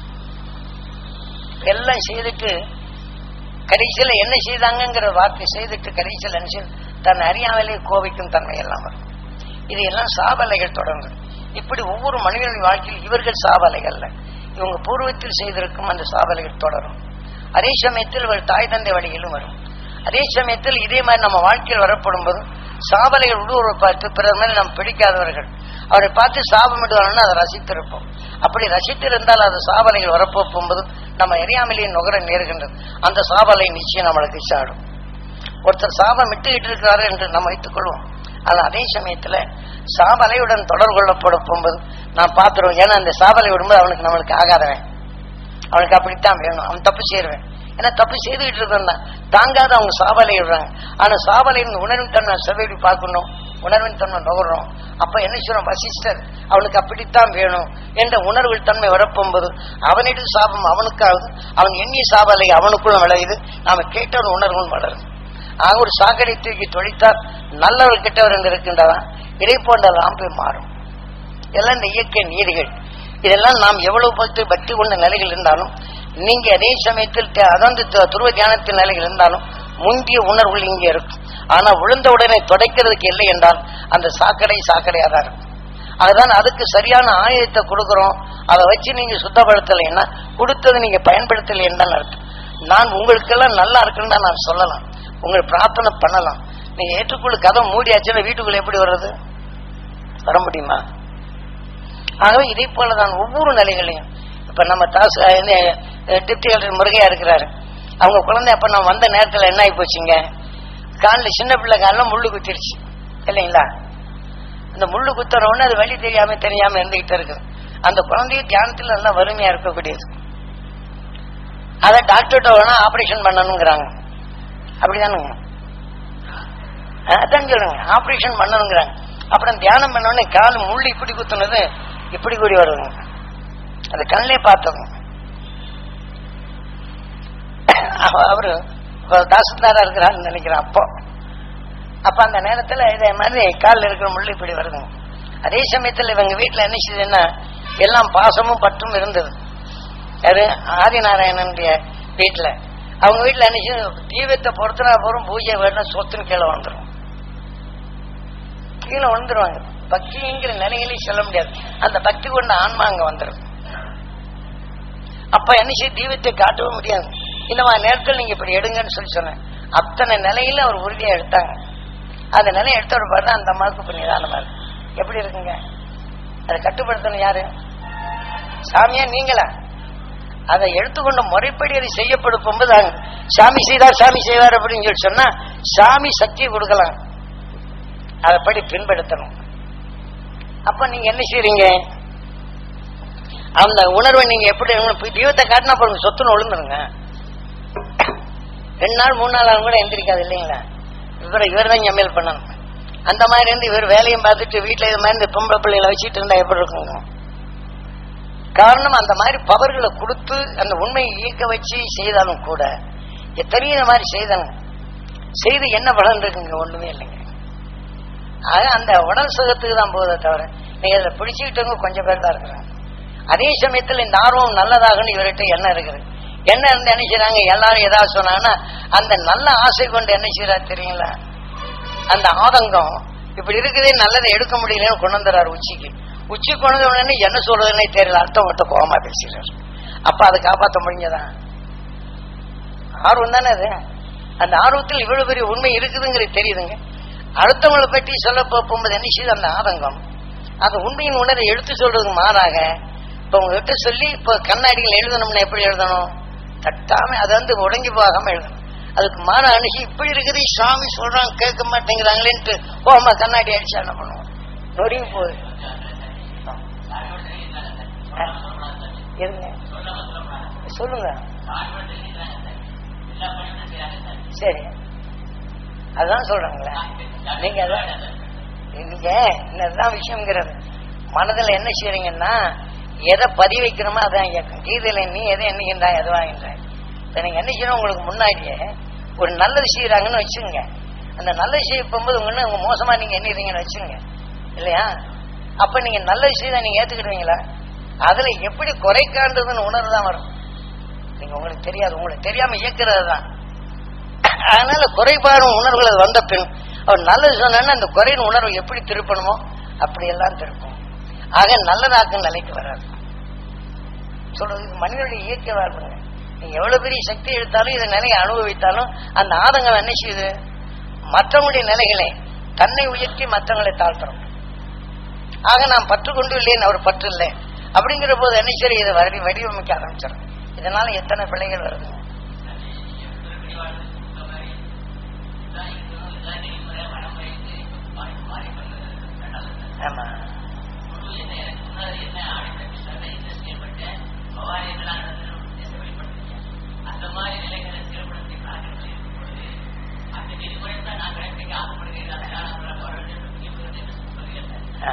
எல்லாம் செய்துட்டு கடைசியில என்ன செய்தாங்கிற வார்த்தை செய்துட்டு கடைசியில் என்ன செய்யும் தன் அறியாமலே கோபிக்கும் தன்மை எல்லாம் வரும் இது எல்லாம் சாபலைகள் தொடர்ந்து இப்படி ஒவ்வொரு மனிதனின் வாழ்க்கையில் இவர்கள் சாபலைகள்ல இவங்க பூர்வத்தில் செய்திருக்கும் அந்த சாபலைகள் தொடரும் அதே சமயத்தில் இவர் தாய் தந்தை வழியிலும் வரும் அதே சமயத்தில் இதே மாதிரி நம்ம வாழ்க்கையில் வரப்படும் போது சாபலைகள் உள்ளூரை பார்த்து பிறர் மேல நாம் பிடிக்காதவர்கள் அவரை பார்த்து சாபமிடுவாங்கன்னா அதை ரசித்திருப்போம் அப்படி ரசித்திருந்தால் அது சாபலைகள் வரப்போகும்போது நம்ம எரியாமலேயே நுகர நேருகின்றது அந்த சாபலை நிச்சயம் நம்மளுக்கு சாடும் ஒருத்தர் சாபம் விட்டுக்கிட்டு இருக்கிறாரு என்று நம்ம வைத்துக் கொள்வோம் ஆனா அதே சமயத்துல சாபலையுடன் தொடர்பு கொள்ளப்பட போகும்போது நான் பாத்துருவோம் ஏன்னா அந்த சாபலை விடும்போது அவனுக்கு நம்மளுக்கு ஆகாதவன் அவனுக்கு அப்படித்தான் வேணும் அவன் தப்பு செய்யறவன் ஏன்னா தப்பு செய்துகிட்டு இருக்கா தாங்காத அவங்க சாபலை விடுறாங்க ஆனா சாபலையின் உணர்வின் தன்மை செவ்வாய் பார்க்கணும் உணர்வின் தன்மை நுகர்றோம் அப்ப என்ன செய்யறோம் வசிஷ்டர் அவனுக்கு அப்படித்தான் வேணும் என்ற உணர்வில் தன்மை வரப்போகும்போது அவனிடம் சாபம் அவனுக்காகுது அவன் எண்ணிய சாபலை அவனுக்குள்ள விளையுது நாம கேட்ட ஒரு உணர்வும் வளரும் ஆக ஒரு சாக்கடை தூக்கி தொழித்தால் நல்லவர் கெட்டவர் என்று இருக்கின்றதா இதை போன்றதெல்லாம் போய் மாறும் இதெல்லாம் இந்த இயற்கை நீதிகள் இதெல்லாம் நாம் எவ்வளவு பக்தி பக்தி கொண்ட நிலைகள் இருந்தாலும் நீங்க அதே சமயத்தில் த- அதாவது த- துருவ தியானத்தின் நிலைகள் இருந்தாலும் முந்திய உணர்வுகள் இங்கே இருக்கும் ஆனா விழுந்த உடனே துடைக்கிறதுக்கு இல்லை என்றால் அந்த சாக்கடை சாக்கடையா தான் இருக்கும் அதுதான் அதுக்கு சரியான ஆயுதத்தை கொடுக்கிறோம் அதை வச்சு நீங்க சுத்தப்படுத்தலைன்னா கொடுத்தது நீங்க பயன்படுத்தலைன்னு தான் அர்த்தம் நான் உங்களுக்கெல்லாம் நல்லா இருக்குன்னு தான் நான் சொல்லலாம் உங்களை பிரார்த்தனை பண்ணலாம் நீங்க ஏற்றுக்குள்ள கதை மூடியாச்சுன்னா வீட்டுக்குள்ள எப்படி வர்றது வர முடியுமா ஆகவே இதே போலதான் ஒவ்வொரு நிலைகளையும் இப்ப நம்ம தாசு டிப்டி கலெக்டர் முருகையா இருக்கிறாரு அவங்க குழந்தை அப்ப நான் வந்த நேரத்துல என்ன ஆகி போச்சுங்க காலில் சின்ன பிள்ளை காலில் முள்ளு குத்திருச்சு இல்லைங்களா அந்த முள்ளு குத்துற உடனே அது வழி தெரியாம தெரியாம இருந்துகிட்டு இருக்குது அந்த குழந்தைய தியானத்தில் நல்லா வறுமையா இருக்கக்கூடியது அதை டாக்டர்கிட்ட வேணா ஆபரேஷன் பண்ணணுங்கிறாங்க அப்படிதானுங்க அதான் சொல்லுங்க ஆபரேஷன் பண்ணணுங்கிறாங்க அப்புறம் தியானம் பண்ண உடனே கால் முள்ளு இப்படி குத்துனது இப்படி கூடி வருதுங்க அது கண்ணிலே பார்த்தது அவ- அவரு இப்போ தாசில்தாரா இருக்கிறான்னு நினைக்கிறேன் அப்போ அப்ப அந்த நேரத்துல இதே மாதிரி காலில் இருக்கிற முள்ளு இப்படி வருதுங்க அதே சமயத்துல இவங்க வீட்டுல என்ன செய்யுதுன்னா எல்லாம் பாசமும் பற்றும் இருந்தது யாரு ஆதிநாராயணனுடைய வீட்டுல அவங்க வீட்டுல என்ன செய்யுது தீபத்தை பொறுத்தனா போறோம் பூஜை வேணும் சொத்துன்னு கீழே வந்துடும் கீழே விழுந்துருவாங்க பக்திங்கிற நிலையிலே சொல்ல முடியாது அந்த பக்தி கொண்ட ஆன்மா அங்க வந்துடும் அப்ப என்ன செய்ய தீபத்தை காட்டவும் முடியாது இந்த மாதிரி நேரத்தில் நீங்க இப்படி எடுங்கன்னு சொல்லி சொன்னேன் அத்தனை நிலையில அவர் உறுதியா எடுத்தாங்க அந்த நிலையை எடுத்தோட பாருங்க அந்த அம்மாவுக்கு இப்ப நிதானமா இருக்கு எப்படி இருக்குங்க அதை கட்டுப்படுத்தணும் யாரு சாமியா நீங்களா அதை எடுத்துக்கொண்ட முறைப்படி அது செய்யப்படும் போது சாமி செய்தார் சாமி செய்வார் அப்படின்னு சொல்லி சொன்னா சாமி சக்தியை கொடுக்கலாம் அதைப்படி பின்படுத்தணும் அப்ப நீங்க என்ன செய்றீங்க அந்த உணர்வை நீங்க எப்படி இப்ப தெய்வத்தை காட்டினா பாருங்க சொத்துன்னு ஒழுங்குருங்க ரெண்டு நாள் மூணு நாள் ஆகும் கூட எந்திரிக்காது இல்லைங்களா இவர் இவர் தான் சமையல் பண்ணணும் அந்த மாதிரி இருந்து இவர் வேலையும் பார்த்துட்டு வீட்டுல இது மாதிரி இந்த பொம்பளை பிள்ளைகளை வச்சுட்டு இருந்தா எப்படி இருக்குங்க காரணம் அந்த மாதிரி பவர்களை கொடுத்து அந்த உண்மையை ஈர்க்க வச்சு செய்தாலும் கூட எத்தனையோ மாதிரி செய்தாங்க செய்து என்ன பலன் இருக்குங்க ஒண்ணுமே இல்லைங்க ஆக அந்த உடல் சுகத்துக்கு தான் போதே தவிர நீங்க அதை பிடிச்சுக்கிட்டவங்க கொஞ்சம் பேர் தான் இருக்கிறாங்க அதே சமயத்தில் இந்த ஆர்வம் நல்லதாகன்னு இவர்கிட்ட என்ன இருக்குது என்ன இருந்து என்ன செய்றாங்க எல்லாரும் ஏதாவது சொன்னாங்கன்னா அந்த நல்ல ஆசை கொண்டு என்ன செய்யறாரு தெரியுங்களா அந்த ஆதங்கம் இப்படி இருக்குதே நல்லதை எடுக்க முடியலன்னு கொண்டு வந்துறாரு உச்சிக்கு உச்சி கொண்டு வந்த உடனே என்ன சொல்றதுன்னே தெரியல அடுத்தவங்கிட்ட கோபமா பேசுறாரு அப்ப அதை காப்பாற்ற முடிஞ்சதா ஆர்வம் தானே அது அந்த ஆர்வத்தில் இவ்வளவு பெரிய உண்மை இருக்குதுங்கிறது தெரியுதுங்க அடுத்தவங்களை பற்றி சொல்ல போ- போகும்போது என்ன செய்யுது அந்த ஆதங்கம் அந்த உண்மையின் உணரை எடுத்து சொல்றதுக்கு மாறாக இப்ப உங்ககிட்ட சொல்லி இப்ப கண்ணாடிகள் எழுதணும்னா எப்படி எழுதணும் தட்டாம அதை வந்து உடஞ்சி போகாம எழுதணும் அதுக்கு மாற அணுகி இப்படி இருக்குது சாமி சொல்றாங்க கேட்க மாட்டேங்கிறாங்களேன்ட்டு ஓமா கண்ணாடி அடிச்சா என்ன பண்ணுவோம் நொறுங்கி போகுது அஹ், இருங்க சொல்லுங்க சரி அதான் சொல்றாங்களே நீங்க அதான் நீங்க என்னதான் விஷயம்ங்கிறது மனதுல என்ன செய்றீங்கன்னா எதை பதிய வைக்கணுமோ அதான் இயக்கம் கீதையில நீ எதை எண்ணுகின்றாய் எது வாங்கின்றாய் இப்ப நீங்க என்ன செய்யணும் உங்களுக்கு முன்னாடியே ஒரு நல்லது செய்யறாங்கன்னு வச்சுங்க அந்த நல்லது செய்ய போகும்போது உங்க என்ன உங்க மோசமா நீங்க எண்ணிடுறீங்கன்னு வச்சுங்க இல்லையா அப்ப நீங்க நல்ல விஷயம் நீங்க ஏத்துக்கிடுவீங்களா அதுல எப்படி குறைக்காண்டதுன்னு உணர்வு தான் வரும் நீங்க உங்களுக்கு தெரியாது உங்களுக்கு தெரியாம இயக்குறது தான் அதனால குறைபாடும் உணர்வுகள் வந்த பின் அவர் நல்லது சொன்னா அந்த குறையின் உணர்வை எப்படி திருப்பணுமோ அப்படியெல்லாம் திருப்பும் ஆக நல்லதாக்கும் நிலைக்கு வராது சொல்றது இது மனிதனுடைய இயற்கை வாழ்வுங்க நீங்க எவ்வளவு பெரிய சக்தி எடுத்தாலும் இதை நிலையை அனுபவித்தாலும் அந்த ஆதங்கம் என்ன செய்யுது மற்றவங்களுடைய நிலைகளை தன்னை உயர்த்தி மற்றவங்களை தாழ்த்துறோம் ஆக நான் பற்று கொண்டு இல்லைன்னு அவர் பற்று இல்லை அப்படிங்கிற போது என்ன சரி இதை வடி வடிவமைக்க ஆரம்பிச்சிடும் இதனால எத்தனை பிள்ளைகள் வருதுங்க ஆமா ஆ.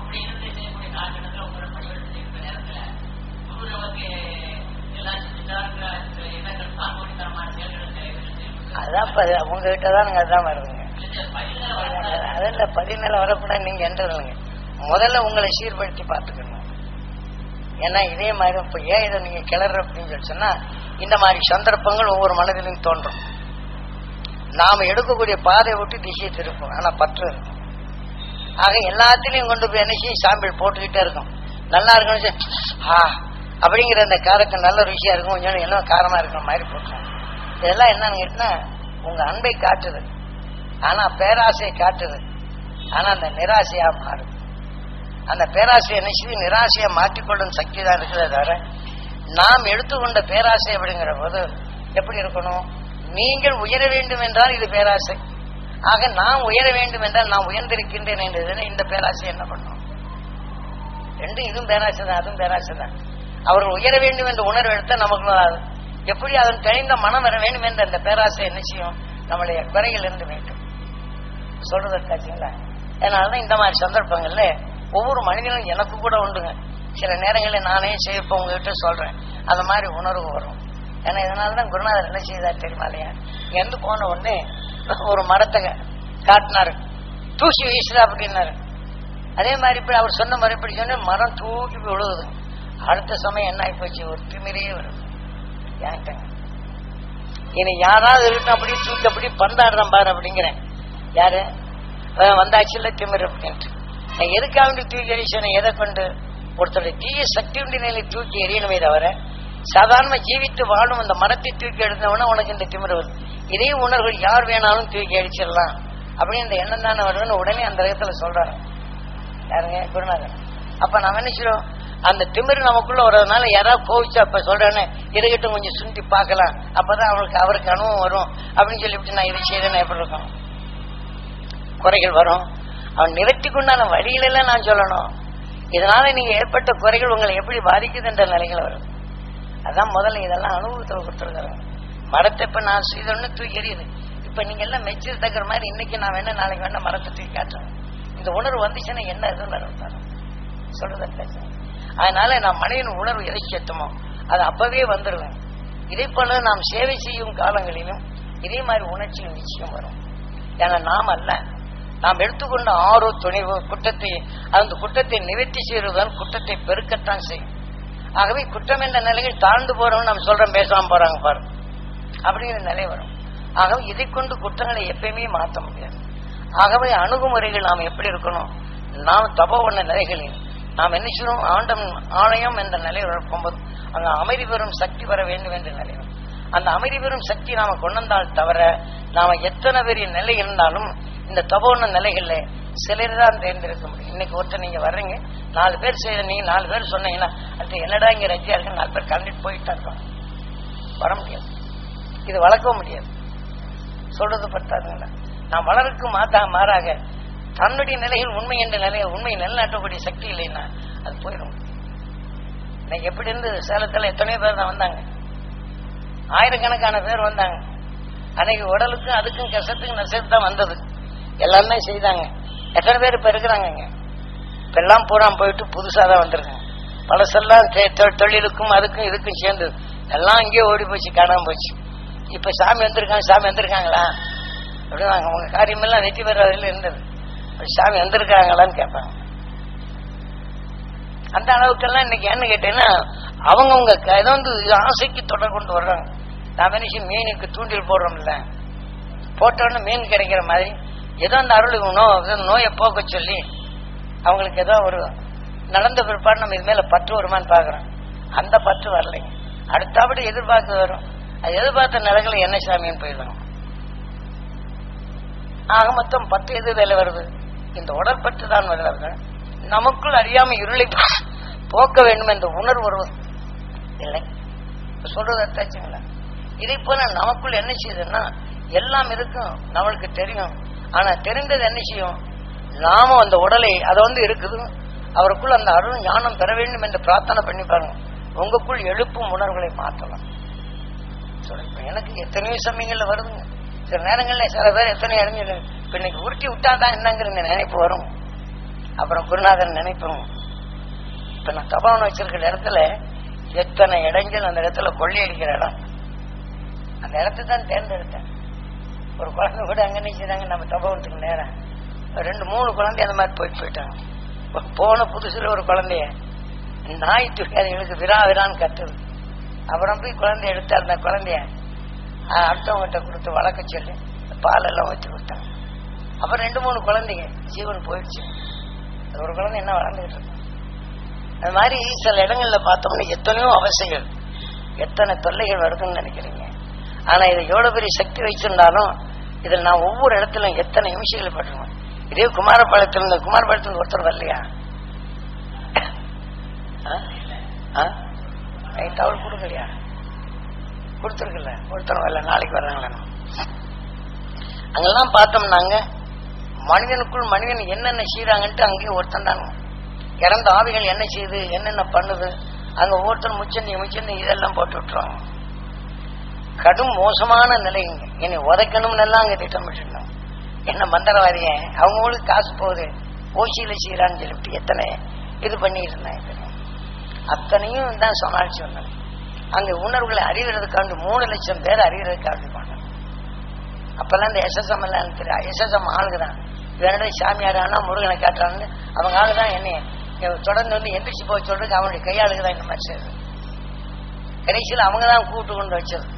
அதான் ப- உங்ககிட்ட தான் அதான் வருதுங்க அதில் பதினால வரக்கூட நீங்க என்றதுங்க முதல்ல உங்களை சீர்படுத்தி பார்த்துக்கணும் ஏன்னா இதே மாதிரி இப்ப ஏன் இதை நீங்க கிளற அப்படின்னு சொல்லி சொன்னா இந்த மாதிரி சந்தர்ப்பங்கள் ஒவ்வொரு மனதிலும் தோன்றும் நாம எடுக்கக்கூடிய பாதையை விட்டு திசையை திருப்போம் ஆனா பற்று இருக்கும் ஆக எல்லாத்திலையும் கொண்டு போய் என்ன செய்யும் சாம்பிள் போட்டுக்கிட்டே இருக்கும் நல்லா இருக்கணும் சரி, ஆ அப்படிங்கிற அந்த காரத்தை நல்ல ருசியா இருக்கும் கொஞ்சம் எல்லாம் காரமா இருக்கிற மாதிரி போட்டுரும் இதெல்லாம் என்னன்னு கேட்டா உங்க அன்பை காட்டுது ஆனா பேராசையை காட்டுது ஆனா அந்த நிராசையா மாறுது அந்த பேராசையை என்ன செய்து நிராசையை மாற்றிக்கொள்ளும் சக்தி தான் இருக்கிறத தவிர நாம் எடுத்துக்கொண்ட பேராசை அப்படிங்கிற போது எப்படி இருக்கணும் நீங்கள் உயர வேண்டும் என்றால் இது பேராசை ஆக நான் உயர வேண்டும் என்றால் நான் உயர்ந்திருக்கின்றேன் என்றதுல இந்த பேராசை என்ன பண்ணும் ரெண்டு இதுவும் பேராசை தான் அதுவும் பேராசை தான் அவர்கள் உயர வேண்டும் என்ற உணர்வு எடுத்தால் நமக்கு வராது எப்படி அதன் தெளிந்த மனம் வர வேண்டும் என்ற அந்த பேராசை என்ன செய்யும் நம்முடைய குறையில் இருந்து வேண்டும் சொல்றதற்காச்சுங்களா அதனாலதான் இந்த மாதிரி சந்தர்ப்பங்கள்ல ஒவ்வொரு மனிதனும் எனக்கு கூட உண்டுங்க சில நேரங்களில் நானே செய்யப்ப உங்ககிட்ட சொல்றேன் அந்த மாதிரி உணர்வு வரும் ஏன்னா இதனாலதான் குருநாதர் என்ன செய்தார் தெரியுமா இல்லையா இங்க இருந்து போன உடனே ஒரு மரத்தை காட்டினாரு தூக்கி வீசுறா அப்படின்னாரு அதே மாதிரி இப்படி அவர் சொன்ன மாதிரி இப்படி சொன்ன மரம் தூக்கி போய் விழுகுது அடுத்த சமயம் என்ன ஆகி போச்சு ஒரு திமிரே வருது ஏன்ட்டங்க இனி யாராவது இருக்கட்டும் அப்படி தூக்கி அப்படி பந்தாடுறான் பாரு அப்படிங்கிறேன் யாரு அவன் வந்தாச்சுல திமிர் அப்படின்ட்டு நான் எதுக்காக வேண்டி தூக்கி எரிச்சேன் எதை கொண்டு ஒருத்தருடைய தீய சக்தி உண்டி நிலை தூக்கி எரியணுமே தவிர சாதாரண ஜீவித்து வாழும் அந்த மரத்தை தூக்கி எடுத்தவன உனக்கு இந்த திமிர் வருது இதே உணர்வு யார் வேணாலும் தூக்கி அடிச்சிடலாம் அப்படின்னு இந்த எண்ணம் தானே வருதுன்னு உடனே அந்த இடத்துல சொல்றாரு யாருங்க குருநாதர் அப்ப நம்ம என்ன செய்றோம் அந்த திமிர் நமக்குள்ள வர்றதுனால யாராவது கோவிச்சு அப்ப சொல்றேன்னு இருக்கட்டும் கொஞ்சம் சுண்டி பார்க்கலாம் அப்பதான் அவனுக்கு அவருக்கு அனுபவம் வரும் அப்படின்னு சொல்லிவிட்டு நான் இதை செய்யறேன்னு எப்படி இருக்கும் குறைகள் வரும் அவன் நிறுத்தி கொண்டான வழியிலெல்லாம் நான் சொல்லணும் இதனால நீங்க ஏற்பட்ட குறைகள் உங்களை எப்படி பாதிக்குது என்ற நிலைகள் வரும் அதான் முதல்ல இதெல்லாம் அனுபவத்தில் கொடுத்துருக்காங்க மரத்தை இப்ப நான் செய்தோன்னு தூக்கி எறியுது இப்ப நீங்க எல்லாம் மெச்சூர் தக்கிற மாதிரி இன்னைக்கு நான் வேணா நாளைக்கு வேணா மரத்தை தூக்கி காட்டுறேன் இந்த உணர்வு வந்துச்சுன்னா என்ன இதுன்னு வரும் சொல்றது பேசுறேன் அதனால நான் மனிதன் உணர்வு எதை சேத்தமோ அது அப்பவே வந்துடுவேன் இதே போல நாம் சேவை செய்யும் காலங்களிலும் இதே மாதிரி உணர்ச்சிகள் நிச்சயம் வரும் ஏன்னா நாம் அல்ல நாம் எடுத்துக்கொண்ட ஆரோ துணிவு குற்றத்தை அந்த குற்றத்தை நிவர்த்தி செய்வதுதான் குற்றத்தை பெருக்கத்தான் செய்யும் ஆகவே குற்றம் என்ற நிலையில் தாழ்ந்து போறவங்க நம்ம சொல்றோம் பேசாம போறாங்க பாரு அப்படிங்கிற நிலை வரும் ஆகவே இதை கொண்டு குற்றங்களை எப்பயுமே மாற்ற முடியாது ஆகவே அணுகுமுறைகள் நாம் எப்படி இருக்கணும் நாம் தப உள்ள நிலைகளில் நாம் என்ன செய்யணும் ஆண்டம் ஆலயம் என்ற நிலையில் இருக்கும்போது அங்க அமைதி பெறும் சக்தி வர வேண்டும் என்ற நிலை வரும். அந்த அமைதி பெறும் சக்தி நாம கொண்டு வந்தால் தவிர நாம எத்தனை பெரிய நிலை இருந்தாலும் இந்த தபோன நிலைகள்ல சிலர் தான் தேர்ந்தெடுக்க முடியும் இன்னைக்கு ஒருத்தர் நீங்க வர்றீங்க நாலு பேர் செய்ய நீங்க நாலு பேர் சொன்னீங்கன்னா அது என்னடா இங்க ரஜியா இருக்கு நாலு பேர் கலந்துட்டு போயிட்டா இருக்கோம் வர முடியாது இது வளர்க்கவும் முடியாது சொல்றது பத்தாதுங்களா நாம் வளருக்கு மாத்தா மாறாக தன்னுடைய நிலையில் உண்மை என்ற நிலையை உண்மை நிலநாட்டக்கூடிய சக்தி இல்லைன்னா அது போயிடும் இன்னைக்கு எப்படி இருந்து சேலத்துல எத்தனையோ பேர் தான் வந்தாங்க ஆயிரக்கணக்கான பேர் வந்தாங்க அன்னைக்கு உடலுக்கும் அதுக்கும் கசத்துக்கும் நசத்து தான் வந்தது எல்லாம் தான் செய்தாங்க எத்தனை பேர் இப்ப இருக்கிறாங்க இங்க இப்ப எல்லாம் பூரா போயிட்டு புதுசா தான் வந்திருக்காங்க பழசெல்லாம் தெ- தொ- தொழிலுக்கும் அதுக்கும் இதுக்கும் சேர்ந்து எல்லாம் அங்கேயே ஓடி போச்சு காணாம போச்சு இப்ப சாமி வந்திருக்காங்க சாமி வந்திருக்காங்களா அப்படிவாங்க உங்க காரியமெல்லாம் வெற்றி பெற வரையில இருந்தது இப்ப சாமி வந்திருக்காங்களான்னு கேட்பாங்க அந்த அளவுக்கெல்லாம் இன்னைக்கு என்ன கேட்டீங்கன்னா அவங்கவுங்க க- இதை வந்து இது ஆசைக்கு தொடர் கொண்டு வர்றாங்க நான் மனுஷன் மீனுக்கு தூண்டில் போடுறோம்ல போட்டோன்னு மீன் கிடைக்கிற மாதிரி ஏதோ அந்த அருளுக்கு நோ ஏதோ நோயை போக்க சொல்லி அவங்களுக்கு ஏதோ ஒரு நடந்த பிற்பாடு நம்ம இது மேல பற்று வருமான்னு பாக்குறோம் அந்த பற்று வரலைங்க அடுத்தபடி எதிர்பார்த்து வரும் அது எதிர்பார்த்த நிலைகளை என்ன சாமின்னு போயிடுவாங்க ஆக மொத்தம் பத்து எது வேலை வருது இந்த உடற்பற்று தான் வருகிறது நமக்குள் அறியாம இருளை போக்க வேண்டும் என்ற உணர்வு வருவது இல்லை இப்ப சொல்றது அர்த்தாச்சுங்களா இதை போல நமக்குள் என்ன செய்யுதுன்னா எல்லாம் இருக்கும் நம்மளுக்கு தெரியும் ஆனா தெரிந்தது என்ன செய்யும் நாம அந்த உடலை அது வந்து இருக்குது அவருக்குள் அந்த அருள் ஞானம் பெற வேண்டும் என்று பிரார்த்தனை பண்ணி பாருங்க உங்களுக்குள் எழுப்பும் உணர்வுகளை மாற்றலாம் சொல்றேன். இப்ப எனக்கு எத்தனையோ சமயங்கள்ல வருதுங்க சில நேரங்கள்ல சில பேர் எத்தனை அறிஞர் இப்ப இன்னைக்கு உருட்டி விட்டாதான் என்னங்கிற இந்த நினைப்பு வரும் அப்புறம் குருநாதன் நினைப்போம் இப்ப நான் தபாவனம் வச்சிருக்கிற இடத்துல எத்தனை இடைஞ்சல் அந்த இடத்துல கொள்ளையடிக்கிற இடம் அந்த இடத்தை தான் தேர்ந்தெடுத்தேன் ஒரு குழந்தை கூட அங்க நினைச்சாங்க நம்ம தபவனத்துக்கு நேரம் ஒரு ரெண்டு மூணு குழந்தை அந்த மாதிரி போயிட்டு போயிட்டாங்க ஒரு போன புதுசுல ஒரு குழந்தைய நாய் தூக்கி அதுங்களுக்கு விரா விரான்னு கத்துது அப்புறம் போய் குழந்தைய எடுத்து அந்த குழந்தைய அஹ், அடுத்தவங்ககிட்ட கொடுத்து வளர்க்க சொல்லி பால் எல்லாம் ஊற்றி கொடுத்தாங்க அப்புறம் ரெண்டு மூணு குழந்தைங்க ஜீவன் போயிடுச்சு அது ஒரு குழந்தை என்ன வளர்ந்துகிட்டு இருக்கு அது மாதிரி சில இடங்கள்ல பார்த்தோம்னா எத்தனையோ அவசியங்கள் எத்தனை தொல்லைகள் வருதுன்னு நினைக்கிறீங்க ஆனா இது எவ்வளவு பெரிய சக்தி வச்சிருந்தாலும் இதில் நான் ஒவ்வொரு இடத்துலயும் எத்தனை நிமிஷங்கள் பட்டுருவேன் இதே குமாரபாளையத்தில் இருந்த குமாரபாளையத்தில் ஒருத்தர் வரலையா ஆ? ஆ? நைட் அவள் கொடுக்கலையா கொடுத்துருக்கல ஒருத்தர் வரல நாளைக்கு வர்றாங்களா அங்கெல்லாம் பார்த்தோம்னாங்க மனிதனுக்குள் மனிதன் என்னென்ன செய்யறாங்கன்ட்டு அங்கேயும் ஒருத்தன் தாங்க இறந்த ஆவிகள் என்ன செய்யுது என்னென்ன பண்ணுது அங்க ஒவ்வொருத்தர் முச்சந்தி முச்சந்தி இதெல்லாம் போட்டு விட்டுருவாங்க கடும் மோசமான நிலைங்க என்னை உதைக்கணும்னு எல்லாம் அங்க திட்டமிட்டுருந்தோம் என்ன மந்திரவாதிய அவங்களுக்கு காசு போகுது ஓசியில செய்யறான்னு சொல்லிட்டு எத்தனை இது பண்ணிட்டு இருந்தாங்க அத்தனையும் தான் சமாளிச்சு வந்தேன் அங்க உணர்வுகளை அறிவதற்காண்டு மூணு லட்சம் பேர் அறிவதற்காண்டி போனாங்க அப்பெல்லாம் இந்த எஸ்எஸ்எம் எல்லாம் தெரியும் எஸ்எஸ்எம் ஆளுங்க தான் வேணுடைய சாமியார் ஆனா முருகனை காட்டுறான்னு அவங்க ஆளு தான் என்னைய இவன் தொடர்ந்து வந்து எந்திரிச்சு போய் சொல்றதுக்கு அவனுடைய கையாளுக்கு தான் இந்த மாதிரி செய்யுது கடைசியில் அவங்க தான் கூட்டு கொண்டு வச்சது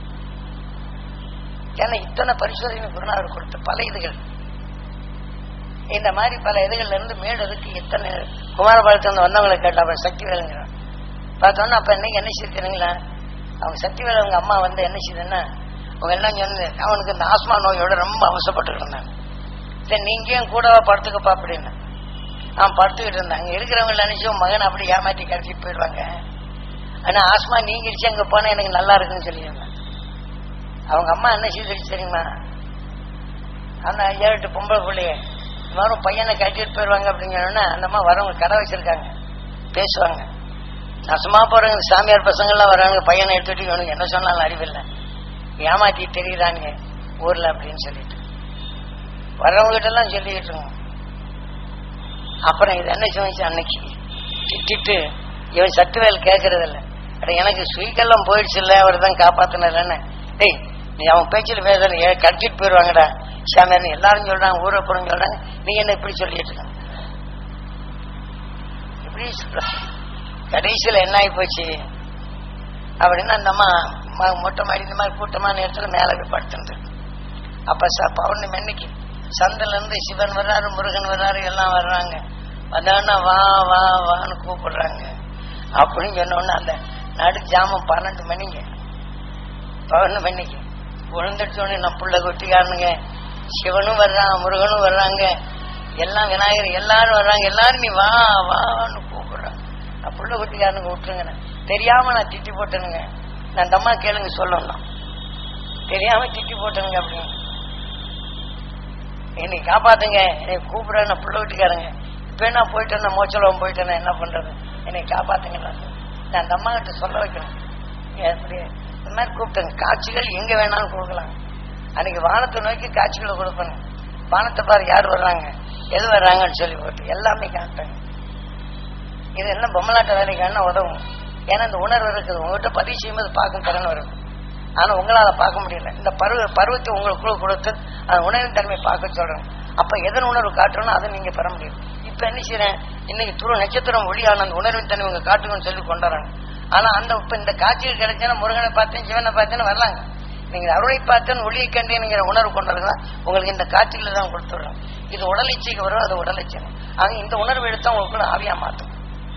ஏன்னா இத்தனை பரிசோதனை குருநாதர் கொடுத்த பல இதுகள் இந்த மாதிரி பல இதுகள்ல இருந்து மேடதுக்கு எத்தனை குமாரபாலத்துல வந்தவங்களை கேட்டா அவன் சக்தி வேலுங்கிறான் பார்த்தோன்னா அப்ப இன்னைக்கு என்ன செய்ய தெரியுங்களா அவங்க சக்தி வேலை அவங்க அம்மா வந்து என்ன செய்யுதுன்னா அவங்க எல்லாம் சொன்னது அவனுக்கு இந்த ஆஸ்மா நோயோட ரொம்ப அவசரப்பட்டு இருந்தாங்க சரி நீங்க ஏன் கூடவா படுத்துக்கப்பா அப்படின்னு அவன் படுத்துக்கிட்டு இருந்தான் அங்க இருக்கிறவங்க நினைச்சும் மகன் அப்படி ஏமாத்தி கடத்திட்டு போயிடுவாங்க ஆனா ஆஸ்மா நீங்கிடுச்சு அங்க போனா எனக்கு நல்லா இருக்குன்னு சொல்லியிருந்தேன் அவங்க அம்மா என்ன செய்திருச்சு தெரியுமா அந்த ஏழு எட்டு பொம்பளை பிள்ளைய வரும் பையனை கட்டிட்டு போயிடுவாங்க அப்படின்னு சொன்னா அந்த அம்மா வரவங்க கடை வச்சிருக்காங்க பேசுவாங்க நசமா போறவங்க சாமியார் பசங்க எல்லாம் வராங்க பையனை எடுத்துட்டு இவனுக்கு என்ன சொன்னாலும் அறிவில்லை ஏமாத்தி தெரியுறானுங்க ஊர்ல அப்படின்னு சொல்லிட்டு வர்றவங்க கிட்ட எல்லாம் சொல்லிக்கிட்டு இருக்கோம் அப்புறம் இது என்ன சொன்னிச்சு அன்னைக்கு திட்டிட்டு இவன் சட்டுவேல் கேட்கறது இல்ல அட எனக்கு சுயக்கெல்லாம் போயிடுச்சு இல்ல அவர் தான் காப்பாத்தினார் டேய் நீ அவன் பேச்சில் பேசல கடிச்சிட்டு போயிடுவாங்கடா சாமியார் எல்லாரும் சொல்றாங்க ஊரை போறவங்க சொல்றாங்க நீ என்ன இப்படி சொல்லிட்டு இருக்க இப்படி சொல்ற கடைசியில என்ன ஆகி போச்சு அப்படின்னா அந்த அம்மா ம- மொட்டை மாடி இந்த மாதிரி கூட்டமான இடத்துல மேல போய் படுத்துட்டு அப்ப ச பௌர்ணமி அன்னைக்கு சந்தில இருந்து சிவன் வர்றாரு முருகன் வர்றாரு எல்லாம் வர்றாங்க வந்தாங்கன்னா வா வா வான்னு கூப்பிடுறாங்க அப்படின்னு சொன்ன உடனே அந்த நடு ஜாமம் பன்னெண்டு மணிங்க பன்னெண்டு மணிக்கு விழுந்துட்டு உடனே நான் புள்ள கொட்டிக்காரனுங்க சிவனும் வர்றான் முருகனும் வர்றாங்க எல்லாம் விநாயகர் எல்லாரும் வர்றாங்க எல்லாரும் நீ வா வான்னு கூப்பிடுறான் நான் புள்ள கொட்டிக்காரனுங்க விட்டுருங்க தெரியாம நான் திட்டி போட்டேனுங்க நான் அந்த அம்மா கேளுங்க சொல்லணும் தெரியாம திட்டி போட்டேனுங்க அப்படின்னு என்னை காப்பாத்துங்க என்னை கூப்பிட நான் புள்ள வீட்டுக்காரங்க இப்ப நான் போயிட்டேன்னா மோச்சலம் போயிட்டேன்னா என்ன பண்றது என்னை காப்பாத்துங்க நான் நான் அந்த அம்மா கிட்ட சொல்ல வைக்கணும் எப்படி இந்த மாதிரி கூப்பிட்டேங்க காட்சிகள் எங்க வேணாலும் கொடுக்கலாம் அன்னைக்கு வானத்தை நோக்கி காட்சிகளை கொடுப்பேங்க வானத்தை பாரு யார் வர்றாங்க எது வர்றாங்கன்னு சொல்லி போட்டு எல்லாமே காட்டாங்க இது என்ன பொம்மலாட்ட வேலைக்கான உதவும் ஏன்னா இந்த உணர்வு இருக்குது உங்ககிட்ட பதிவு செய்யும்போது பார்க்கும் திறன் வருது ஆனா உங்களால பார்க்க முடியல இந்த பருவ பருவத்தை உங்களுக்குள்ள கொடுத்து அந்த உணர்வின் தன்மையை பார்க்க சொல்றேன் அப்ப எதன் உணர்வு காட்டணும் அதை நீங்க பெற முடியும் இப்ப என்ன செய்யறேன் இன்னைக்கு துரு நட்சத்திரம் ஒளியான அந்த உணர்வின் தன்மை உங்க காட்டுங்கன்னு சொல்லி கொண்டாடுறாங்க ஆனா அந்த இப்ப இந்த காட்சிகள் கிடைச்சா முருகனை பார்த்தேன் சிவனை பார்த்தேன்னு வரலாங்க நீங்க அருளை பார்த்தேன் ஒளியை கண்டேனுங்கிற உணர்வு கொண்டாடுறதா உங்களுக்கு இந்த காட்சிகளை தான் கொடுத்துடுறோம் இது உடல் இச்சைக்கு வரும் அது உடல் இச்சை ஆக இந்த உணர்வு எடுத்தா உங்களுக்குள்ள ஆவியா மாற்றும்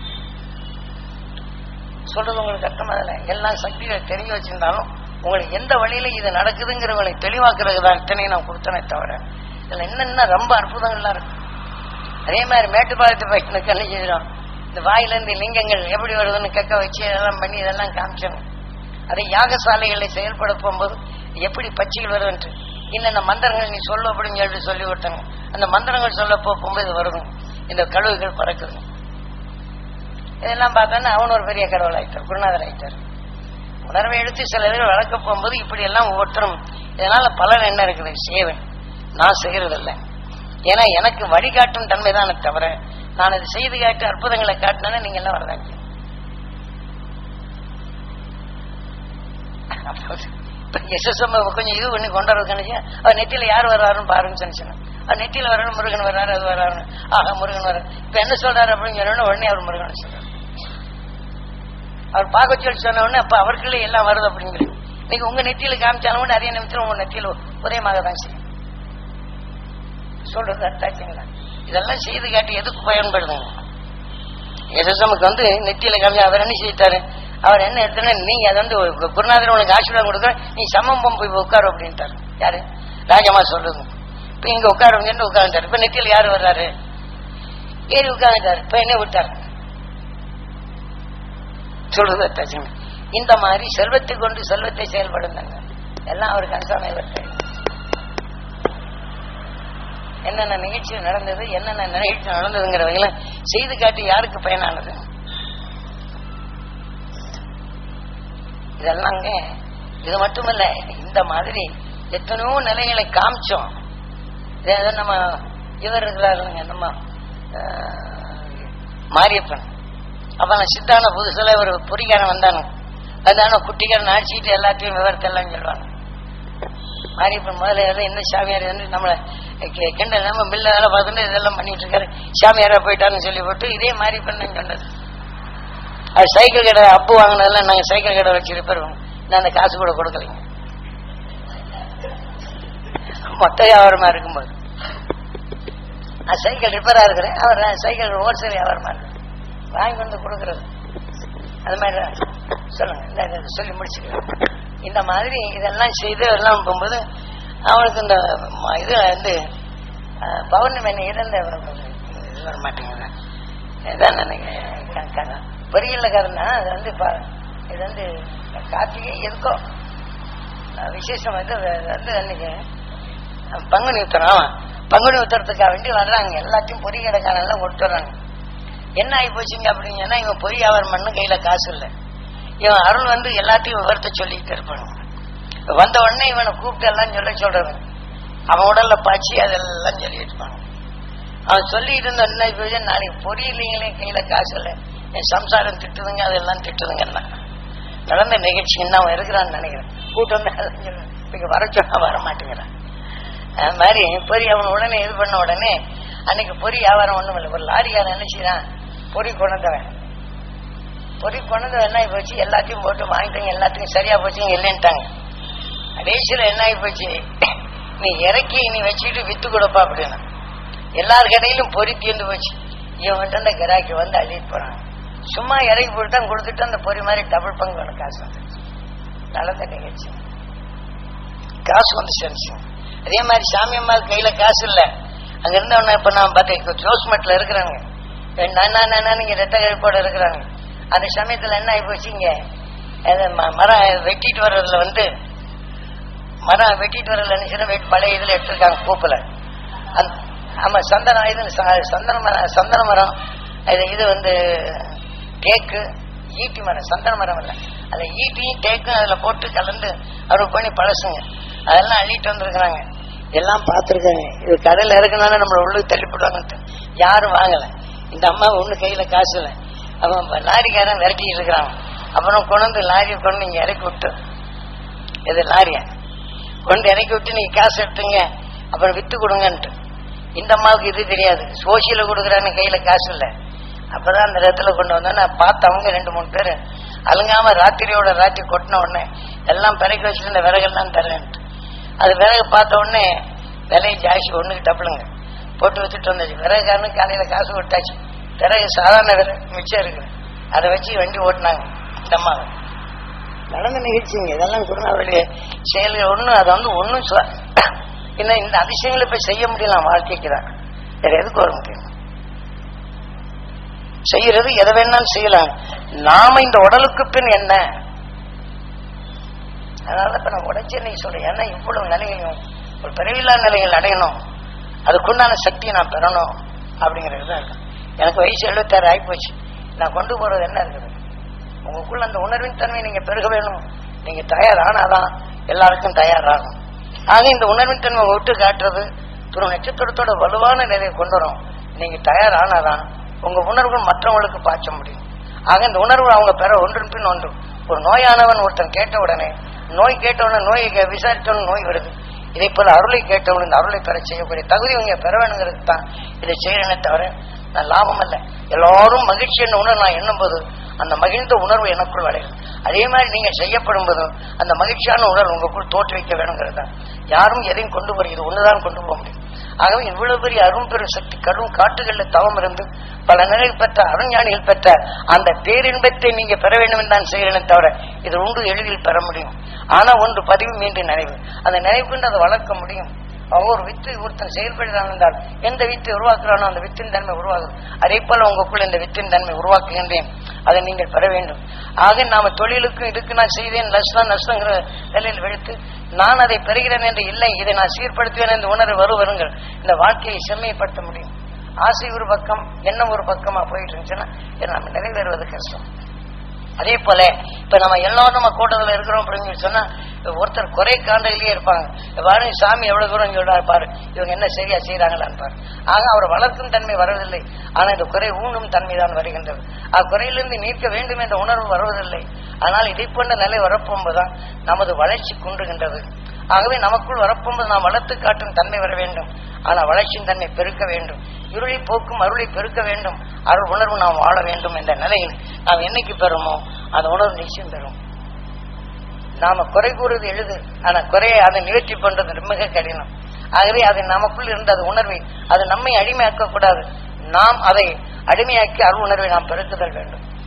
சொல்றது உங்களுக்கு அர்த்தமா இல்லை எல்லா சக்திகளை தெரிஞ்சு வச்சிருந்தாலும் உங்களுக்கு எந்த வழியில இது நடக்குதுங்கிற உங்களுக்கு தெளிவாக்குறது தான் இத்தனை நான் கொடுத்தனே தவிர இதுல என்னென்ன ரொம்ப அற்புதங்கள்லாம் இருக்கு அதே மாதிரி மேட்டுப்பாளையத்து பையனுக்கு என்ன செய்யறோம் இந்த வாயிலிருந்து லிங்கங்கள் எப்படி வருதுன்னு கேட்க வச்சு இதெல்லாம் பண்ணி இதெல்லாம் காமிச்சோம் அதை யாகசாலைகளை செயல்பட போகும்போது எப்படி பச்சைகள் வருதுன்ட்டு இன்னென்ன மந்திரங்கள் நீ சொல்லு அப்படின்னு சொல்லிட்டு சொல்லி விட்டாங்க அந்த மந்திரங்கள் சொல்ல போகும்போது இது வருது இந்த கழுவுகள் பறக்குது இதெல்லாம் பார்த்தோன்னா அவன் ஒரு பெரிய கடவுள் ஆயிட்டார் குருநாதர் ஆயிட்டார் உணர்வை எடுத்து சில இதுகள் வளர்க்க போகும்போது இப்படி எல்லாம் ஒவ்வொருத்தரும் இதனால பலன் என்ன இருக்குது சேவை நான் செய்யறதில்ல ஏன்னா எனக்கு வழிகாட்டும் தன்மை தானே தவிர நான் இது செய்து காட்டு அற்புதங்களை காட்டினா நீங்க எல்லாம் வரதாங்க எஸ்எஸ்எம் கொஞ்சம் இது பண்ணி கொண்டாடுறது நினைச்சு அவர் நெத்தியில யார் வர்றாருன்னு பாருன்னு சொன்னேன் அவர் நெத்தியில வரணும் முருகன் வர்றாரு அது வர்றாரு ஆஹா முருகன் வர்றாரு இப்ப என்ன சொல்றாரு அப்படின்னு சொன்ன உடனே அவர் முருகன் சொல்றாரு அவர் பார்க்க சொல்லி சொன்ன உடனே அப்ப அவர்களே எல்லாம் வருது அப்படிங்கிறது நீங்க உங்க நெத்தியில காமிச்சாலும் கூட அதே நிமிஷம் உங்க நெத்தியில உதயமாக தான் செய்யும் சொல்றது அட்டாச்சுங்களா இதெல்லாம் செய்து காட்டி எதுக்கு பயன்படுதுங்க எஸ்எஸ்எம்க்கு வந்து நெத்தியில காமி அவர் என்ன செய்தாரு அவர் என்ன எடுத்தனா நீங்க அதை வந்து ஒரு குருநாதர் உனக்கு ஆசீர்வாதம் கொடுக்குற நீ சமம்பம் போய் உட்காரு அப்படின்ட்டாரு யாரு ராஜமா சொல்லுங்க இப்ப இங்க உட்காருங்கன்னு உட்கார்ந்தாரு இப்ப நெத்தியில யாரு வர்றாரு ஏறி உட்கார்ந்துட்டாரு இப்ப என்ன விட்டாரு சொல்றது அட்டாச்சுங்க இந்த மாதிரி செல்வத்தை கொண்டு செல்வத்தை செயல்படுந்தாங்க எல்லாம் அவருக்கு அன்சாமி இவர்கிட்ட என்னென்ன நிகழ்ச்சி நடந்தது என்னென்ன நிகழ்ச்சி நடந்ததுங்கிற வகையில செய்து காட்டி யாருக்கு பயனானது இதெல்லாங்க இது மட்டுமல்ல இந்த மாதிரி எத்தனையோ நிலைகளை காமிச்சோம் இதே ஏதோ நம்ம இவர் இருக்கிறாருங்க நம்ம ஆஹ், மாரியப்பன் அப்ப நான் சித்தான புதுசுல ஒரு பொறிக்காரன் வந்தானு அதனால குட்டிக்காரன் அடிச்சுட்டு எல்லாத்தையும் விவரத்தை எல்லாம் சொல்லுவாங்க மாரியப்பன் முதல்ல எல்லாம் என்ன சாமியார் வந்து நம்மளை கெ- கிண்டல் நம்ம மில்ல வேலை பார்த்துட்டு இதெல்லாம் பண்ணிட்டு இருக்காரு சாமியாரா போயிட்டாருன்னு சொல்லி போட்டு இதே மாரியப்பன் சொன்னது அது சைக்கிள் கடை அப்பு வாங்கினதெல்லாம் நாங்கள் சைக்கிள் கடை வச்சு ரிப்பேர் நான் அந்த காசு கூட கொடுக்கலைங்க மொத்த வியாபாரமா இருக்கும்போது நான் சைக்கிள் ரிப்பேரா இருக்கிறேன் அவர் சைக்கிள் ஹோல்சேல் வியாபாரமா இருக்கு வாங்கி வந்து கொடுக்கறது அது மாதிரி தான். சொல்லுங்க இந்த இதை சொல்லி முடிச்சுக்கிறேன் இந்த மாதிரி இதெல்லாம் செய்து எல்லாம் போகும்போது அவனுக்கு இந்த ம- இது வந்து அஹ், பௌர்ணமி அன்னைக்கு தான் இந்த இது வர மாட்டேங்குது இதான் நினைக்கிறேன் பொரியல்லக்காரன்னா அது வந்து ப- இது வந்து கார்த்திகை எதுக்கோ அஹ், விசேஷம் வந்து அது வந்து அன்னைக்கு அஹ், பங்குனி உத்தரம் ஆமா பங்குனி உத்தரத்துக்காக வேண்டி வர்றாங்க எல்லாத்தையும் பொறி கடைக்காரெல்லாம் கொண்டு வர்றாங்க என்ன ஆகி போச்சுங்க அப்படிங்கன்னா இவன் பொறி வியாபாரம் பண்ண கையில காசு இல்லை இவன் அருள் வந்து எல்லாத்தையும் விவரத்தை சொல்லிட்டு இருப்பாங்க வந்த உடனே இவனை கூப்பிட்டு எல்லாம் சொல்ல சொல்றவன் அவன் உடல்ல பாய்ச்சி அதெல்லாம் சொல்லிட்டு இருப்பாங்க அவன் சொல்லிட்டு இருந்த என்ன போய் நாளைக்கு பொரியலைங்களே கையில காசு இல்லை என் சம்சாரம் திட்டுதுங்க அதெல்லாம் திட்டுதுங்கன்னா நடந்த நிகழ்ச்சி இன்னும் அவன் இருக்கிறான்னு நினைக்கிறேன் கூட்டம் வந்து அதான் சொல்லுவேன். இங்க வர சொன்னா வர மாட்டேங்கிறான் அது மாதிரி பொறி அவன் உடனே இது பண்ண உடனே அன்னைக்கு பொறி வியாபாரம் ஒண்ணும் இல்லை ஒரு லாரிக்காரன் என்ன செய்யறான் பொறி கொண்டவன் பொறி கொண்டது என்ன ஆகி போச்சு எல்லாத்தையும் போட்டு வாங்கிட்டாங்க எல்லாத்துக்கும் சரியா போச்சுங்க இல்லைன்ட்டாங்க கடைசியில என்ன ஆகி போச்சு நீ இறக்கி நீ வச்சுட்டு வித்து கொடுப்பா அப்படின்னா எல்லார் கடையிலும் பொறி தீர்ந்து போச்சு இவன் வந்துட்டு அந்த கிராக்கி வந்து அள்ளிட்டு போறான் சும்மா இறக்கி போட்டு தான் கொடுத்துட்டு அந்த பொறி மாதிரி டபுள் பங்கு வேணும் காசு வந்துச்சு நடந்த நிகழ்ச்சி காசு வந்து சேர்ந்துச்சு அதே மாதிரி சாமி அம்மா கையில காசு இல்ல அங்க இருந்தவன இப்ப நான் பார்த்தேன் ஜோஸ்மெட்ல இருக்கிறாங்க நான் நான் நீங்க ரெட்ட கழிப்போட இருக்கிறாங்க அந்த சமயத்துல என்ன ஆகி போச்சு இங்க அது ம- மரம் வெட்டிட்டு வர்றதுல வந்து மரம் வெட்டிட்டு வர்றதுல நினைச்சுன்னா வெட்டி பழைய இதுல எடுத்திருக்காங்க கூப்புல அந்த- ஆமா சந்தனம் இது ச- சந்தன மரம் சந்தன மரம் இது இது வந்து தேக்கு ஈட்டி மரம் சந்தன மரம் இல்ல அதுல ஈட்டியும் தேக்கும் அதுல போட்டு கலந்து அவர் பண்ணி பழசுங்க அதெல்லாம் அள்ளிட்டு வந்திருக்கிறாங்க எல்லாம் பார்த்துருக்காங்க இது கடையில இருக்கனால நம்மள உள்ளுக்கு தள்ளிப்படுவாங்க யாரும் வாங்கல இந்த அம்மா ஒண்ணு கையில காசு இல்லை அவன் லாரிக்காரன் விரட்டிட்டு இருக்கிறாங்க அப்புறம் கொண்டு வந்து லாரியை கொண்டு இங்க இறக்கி விட்டு இது லாரிய கொண்டு இறக்கி விட்டு நீங்க காசு எடுத்துங்க அப்புறம் வித்து கொடுங்கன்ட்டு இந்த அம்மாவுக்கு இது தெரியாது சோசியல கொடுக்குறான்னு கையில காசு இல்ல அப்பதான் அந்த இடத்துல கொண்டு வந்தா நான் பார்த்தவங்க ரெண்டு மூணு பேர் அலங்காம ராத்திரியோட ராத்திரி கொட்டின உடனே எல்லாம் பிறக்கி வச்சுட்டு இந்த விறகெல்லாம் தரேன்ட்டு அது விறகு பார்த்த உடனே விலை ஜாஸ்தி ஒண்ணுக்கு டப்புளுங்க போட்டு வச்சுட்டு வந்தாச்சு விறகுக்காரனுக்கு காலையில காசு விட்டாச்சு விறகு சாதாரண விறகு மிச்சம் இருக்கு அதை வச்சு வண்டி ஓட்டினாங்க இந்த அம்மாவை நடந்த நிகழ்ச்சிங்க இதெல்லாம் குருநாவளி செயல்கள் ஒண்ணும் அதை வந்து ஒன்றும் இன்னும் இந்த அதிசயங்களை இப்ப செய்ய முடியலாம் வாழ்க்கைக்கு தான் வேற எதுக்கு வர முடியும் செய்யறது எதை வேணாலும் செய்யலாம் நாம இந்த உடலுக்கு பின் என்ன அதனால இப்ப நான் உடைச்சு நீ சொல்றேன் ஏன்னா இவ்வளவு நிலைகளையும் ஒரு பிறவில்லா நிலைகள் அடையணும் அதுக்குண்டான சக்தியை நான் பெறணும் அப்படிங்கிறது தான் இருக்கு எனக்கு வயசு எழுபத்தாறு ஆகிப்போச்சு நான் கொண்டு போறது என்ன இருக்குது உங்களுக்குள்ள அந்த உணர்வின் தன்மை நீங்க பெருக வேணும் நீங்க தயாரானாதான் எல்லாருக்கும் தயாராகும் ஆக இந்த உணர்வின் தன்மை விட்டு காட்டுறது துரு நட்சத்திரத்தோட வலுவான நிலையை கொண்டு வரும் நீங்க தயாரானாதான் உங்க உணர்வுகள் மற்றவங்களுக்கு பாய்ச்ச முடியும் ஆக இந்த உணர்வு அவங்க பெற ஒன்றின் பின் ஒன்று ஒரு நோயானவன் ஒருத்தன் கேட்ட உடனே நோய் கேட்ட உடனே நோயை கே- விசாரித்தவன் நோய் வருது இதை போல அருளை கேட்டவன் இந்த அருளை பெற செய்யக்கூடிய தகுதி இவங்க பெற வேணுங்கிறது தான் இதை செய்யறேனே தவிர நான் லாபம் அல்ல எல்லாரும் மகிழ்ச்சி என்ன உணர்வு நான் எண்ணும் போது அந்த மகிழ்ந்த உணர்வு எனக்குள் விளையும் அதே மாதிரி நீங்க செய்யப்படும் போதும் அந்த மகிழ்ச்சியான உணர்வு உங்களுக்குள் தோற்றுவிக்க வேணுங்கிறது தான் யாரும் எதையும் கொண்டு போற இது ஒண்ணுதான் கொண்டு போக முடியும் ஆகவே இவ்வளவு பெரிய அரும் பெரும் சக்தி கடும் காட்டுகளில் தவம் இருந்து பல நிலைகள் பெற்ற அருஞானிகள் பெற்ற அந்த பேரின்பத்தை நீங்க பெற வேண்டும் என்று தான் செய்கிறேனே தவிர இது உண்டு எளிதில் பெற முடியும் ஆனா ஒன்று பதிவு மீண்டும் நினைவு அந்த நினைவு கொண்டு அதை வளர்க்க முடியும் அவங்க ஒரு வித்து ஒருத்தன் செயல்படுகிறான் என்றால் எந்த வித்தை உருவாக்குறானோ அந்த வித்தின் தன்மை உருவாகும் அதே போல உங்களுக்குள் இந்த வித்தின் தன்மை உருவாக்குகின்றேன் அதை நீங்கள் பெற வேண்டும் ஆக நாம தொழிலுக்கும் இதுக்கு நான் செய்தேன் நஷ்டம் நஷ்டங்கிற நிலையில் வெளுத்து நான் அதை பெறுகிறேன் என்று இல்லை இதை நான் சீர்படுத்துவேன் என்று உணர்வு வரு வருங்கள் இந்த வாழ்க்கையை செம்மைப்படுத்த முடியும் ஆசை ஒரு பக்கம் எண்ணம் ஒரு பக்கமா போயிட்டு இருந்துச்சுன்னா இதை நம்ம நிறைவேறுவது கஷ்டம் அதே போல இப்ப நம்ம எல்லாரும் நம்ம கூட்டத்துல இருக்கிறோம் அப்படின்னு சொன்னா ஒருத்தர் குறை காண்டையிலேயே இருப்பாங்க பாருங்க சாமி எவ்வளவு தூரம் சொல்றாரு பாரு இவங்க என்ன சரியா செய்யறாங்களான்னு பாரு ஆக அவர் வளர்க்கும் தன்மை வரவில்லை ஆனா இந்த குறை ஊனும் தன்மை தான் வருகின்றது அக்குறையிலிருந்து நீக்க வேண்டும் என்ற உணர்வு வருவதில்லை ஆனால் இதை போன்ற நிலை வரப்போகும்போதுதான் நமது வளர்ச்சி குன்றுகின்றது ஆகவே நமக்குள் வரப்போகும்போது நாம் வளர்த்து காட்டும் தன்மை வர வேண்டும் ஆனால் வளர்ச்சியின் தன்மை பெருக்க வேண்டும் இருளை போக்கும் அருளை பெருக்க வேண்டும் அருள் உணர்வு நாம் வாழ வேண்டும் என்ற நிலையில் நாம் என்னைக்கு பெறுமோ அந்த உணர்வு நிச்சயம் பெறும் நாம குறை கூறுவது எழுது ஆனா குறையை அதை நிவர்த்தி பண்றது மிக கடினம் ஆகவே அது நமக்குள் இருந்த அது உணர்வை அது நம்மை அடிமையாக்க கூடாது நாம் அதை அடிமையாக்கி அருள் உணர்வை நாம் பெருக்குதல் வேண்டும்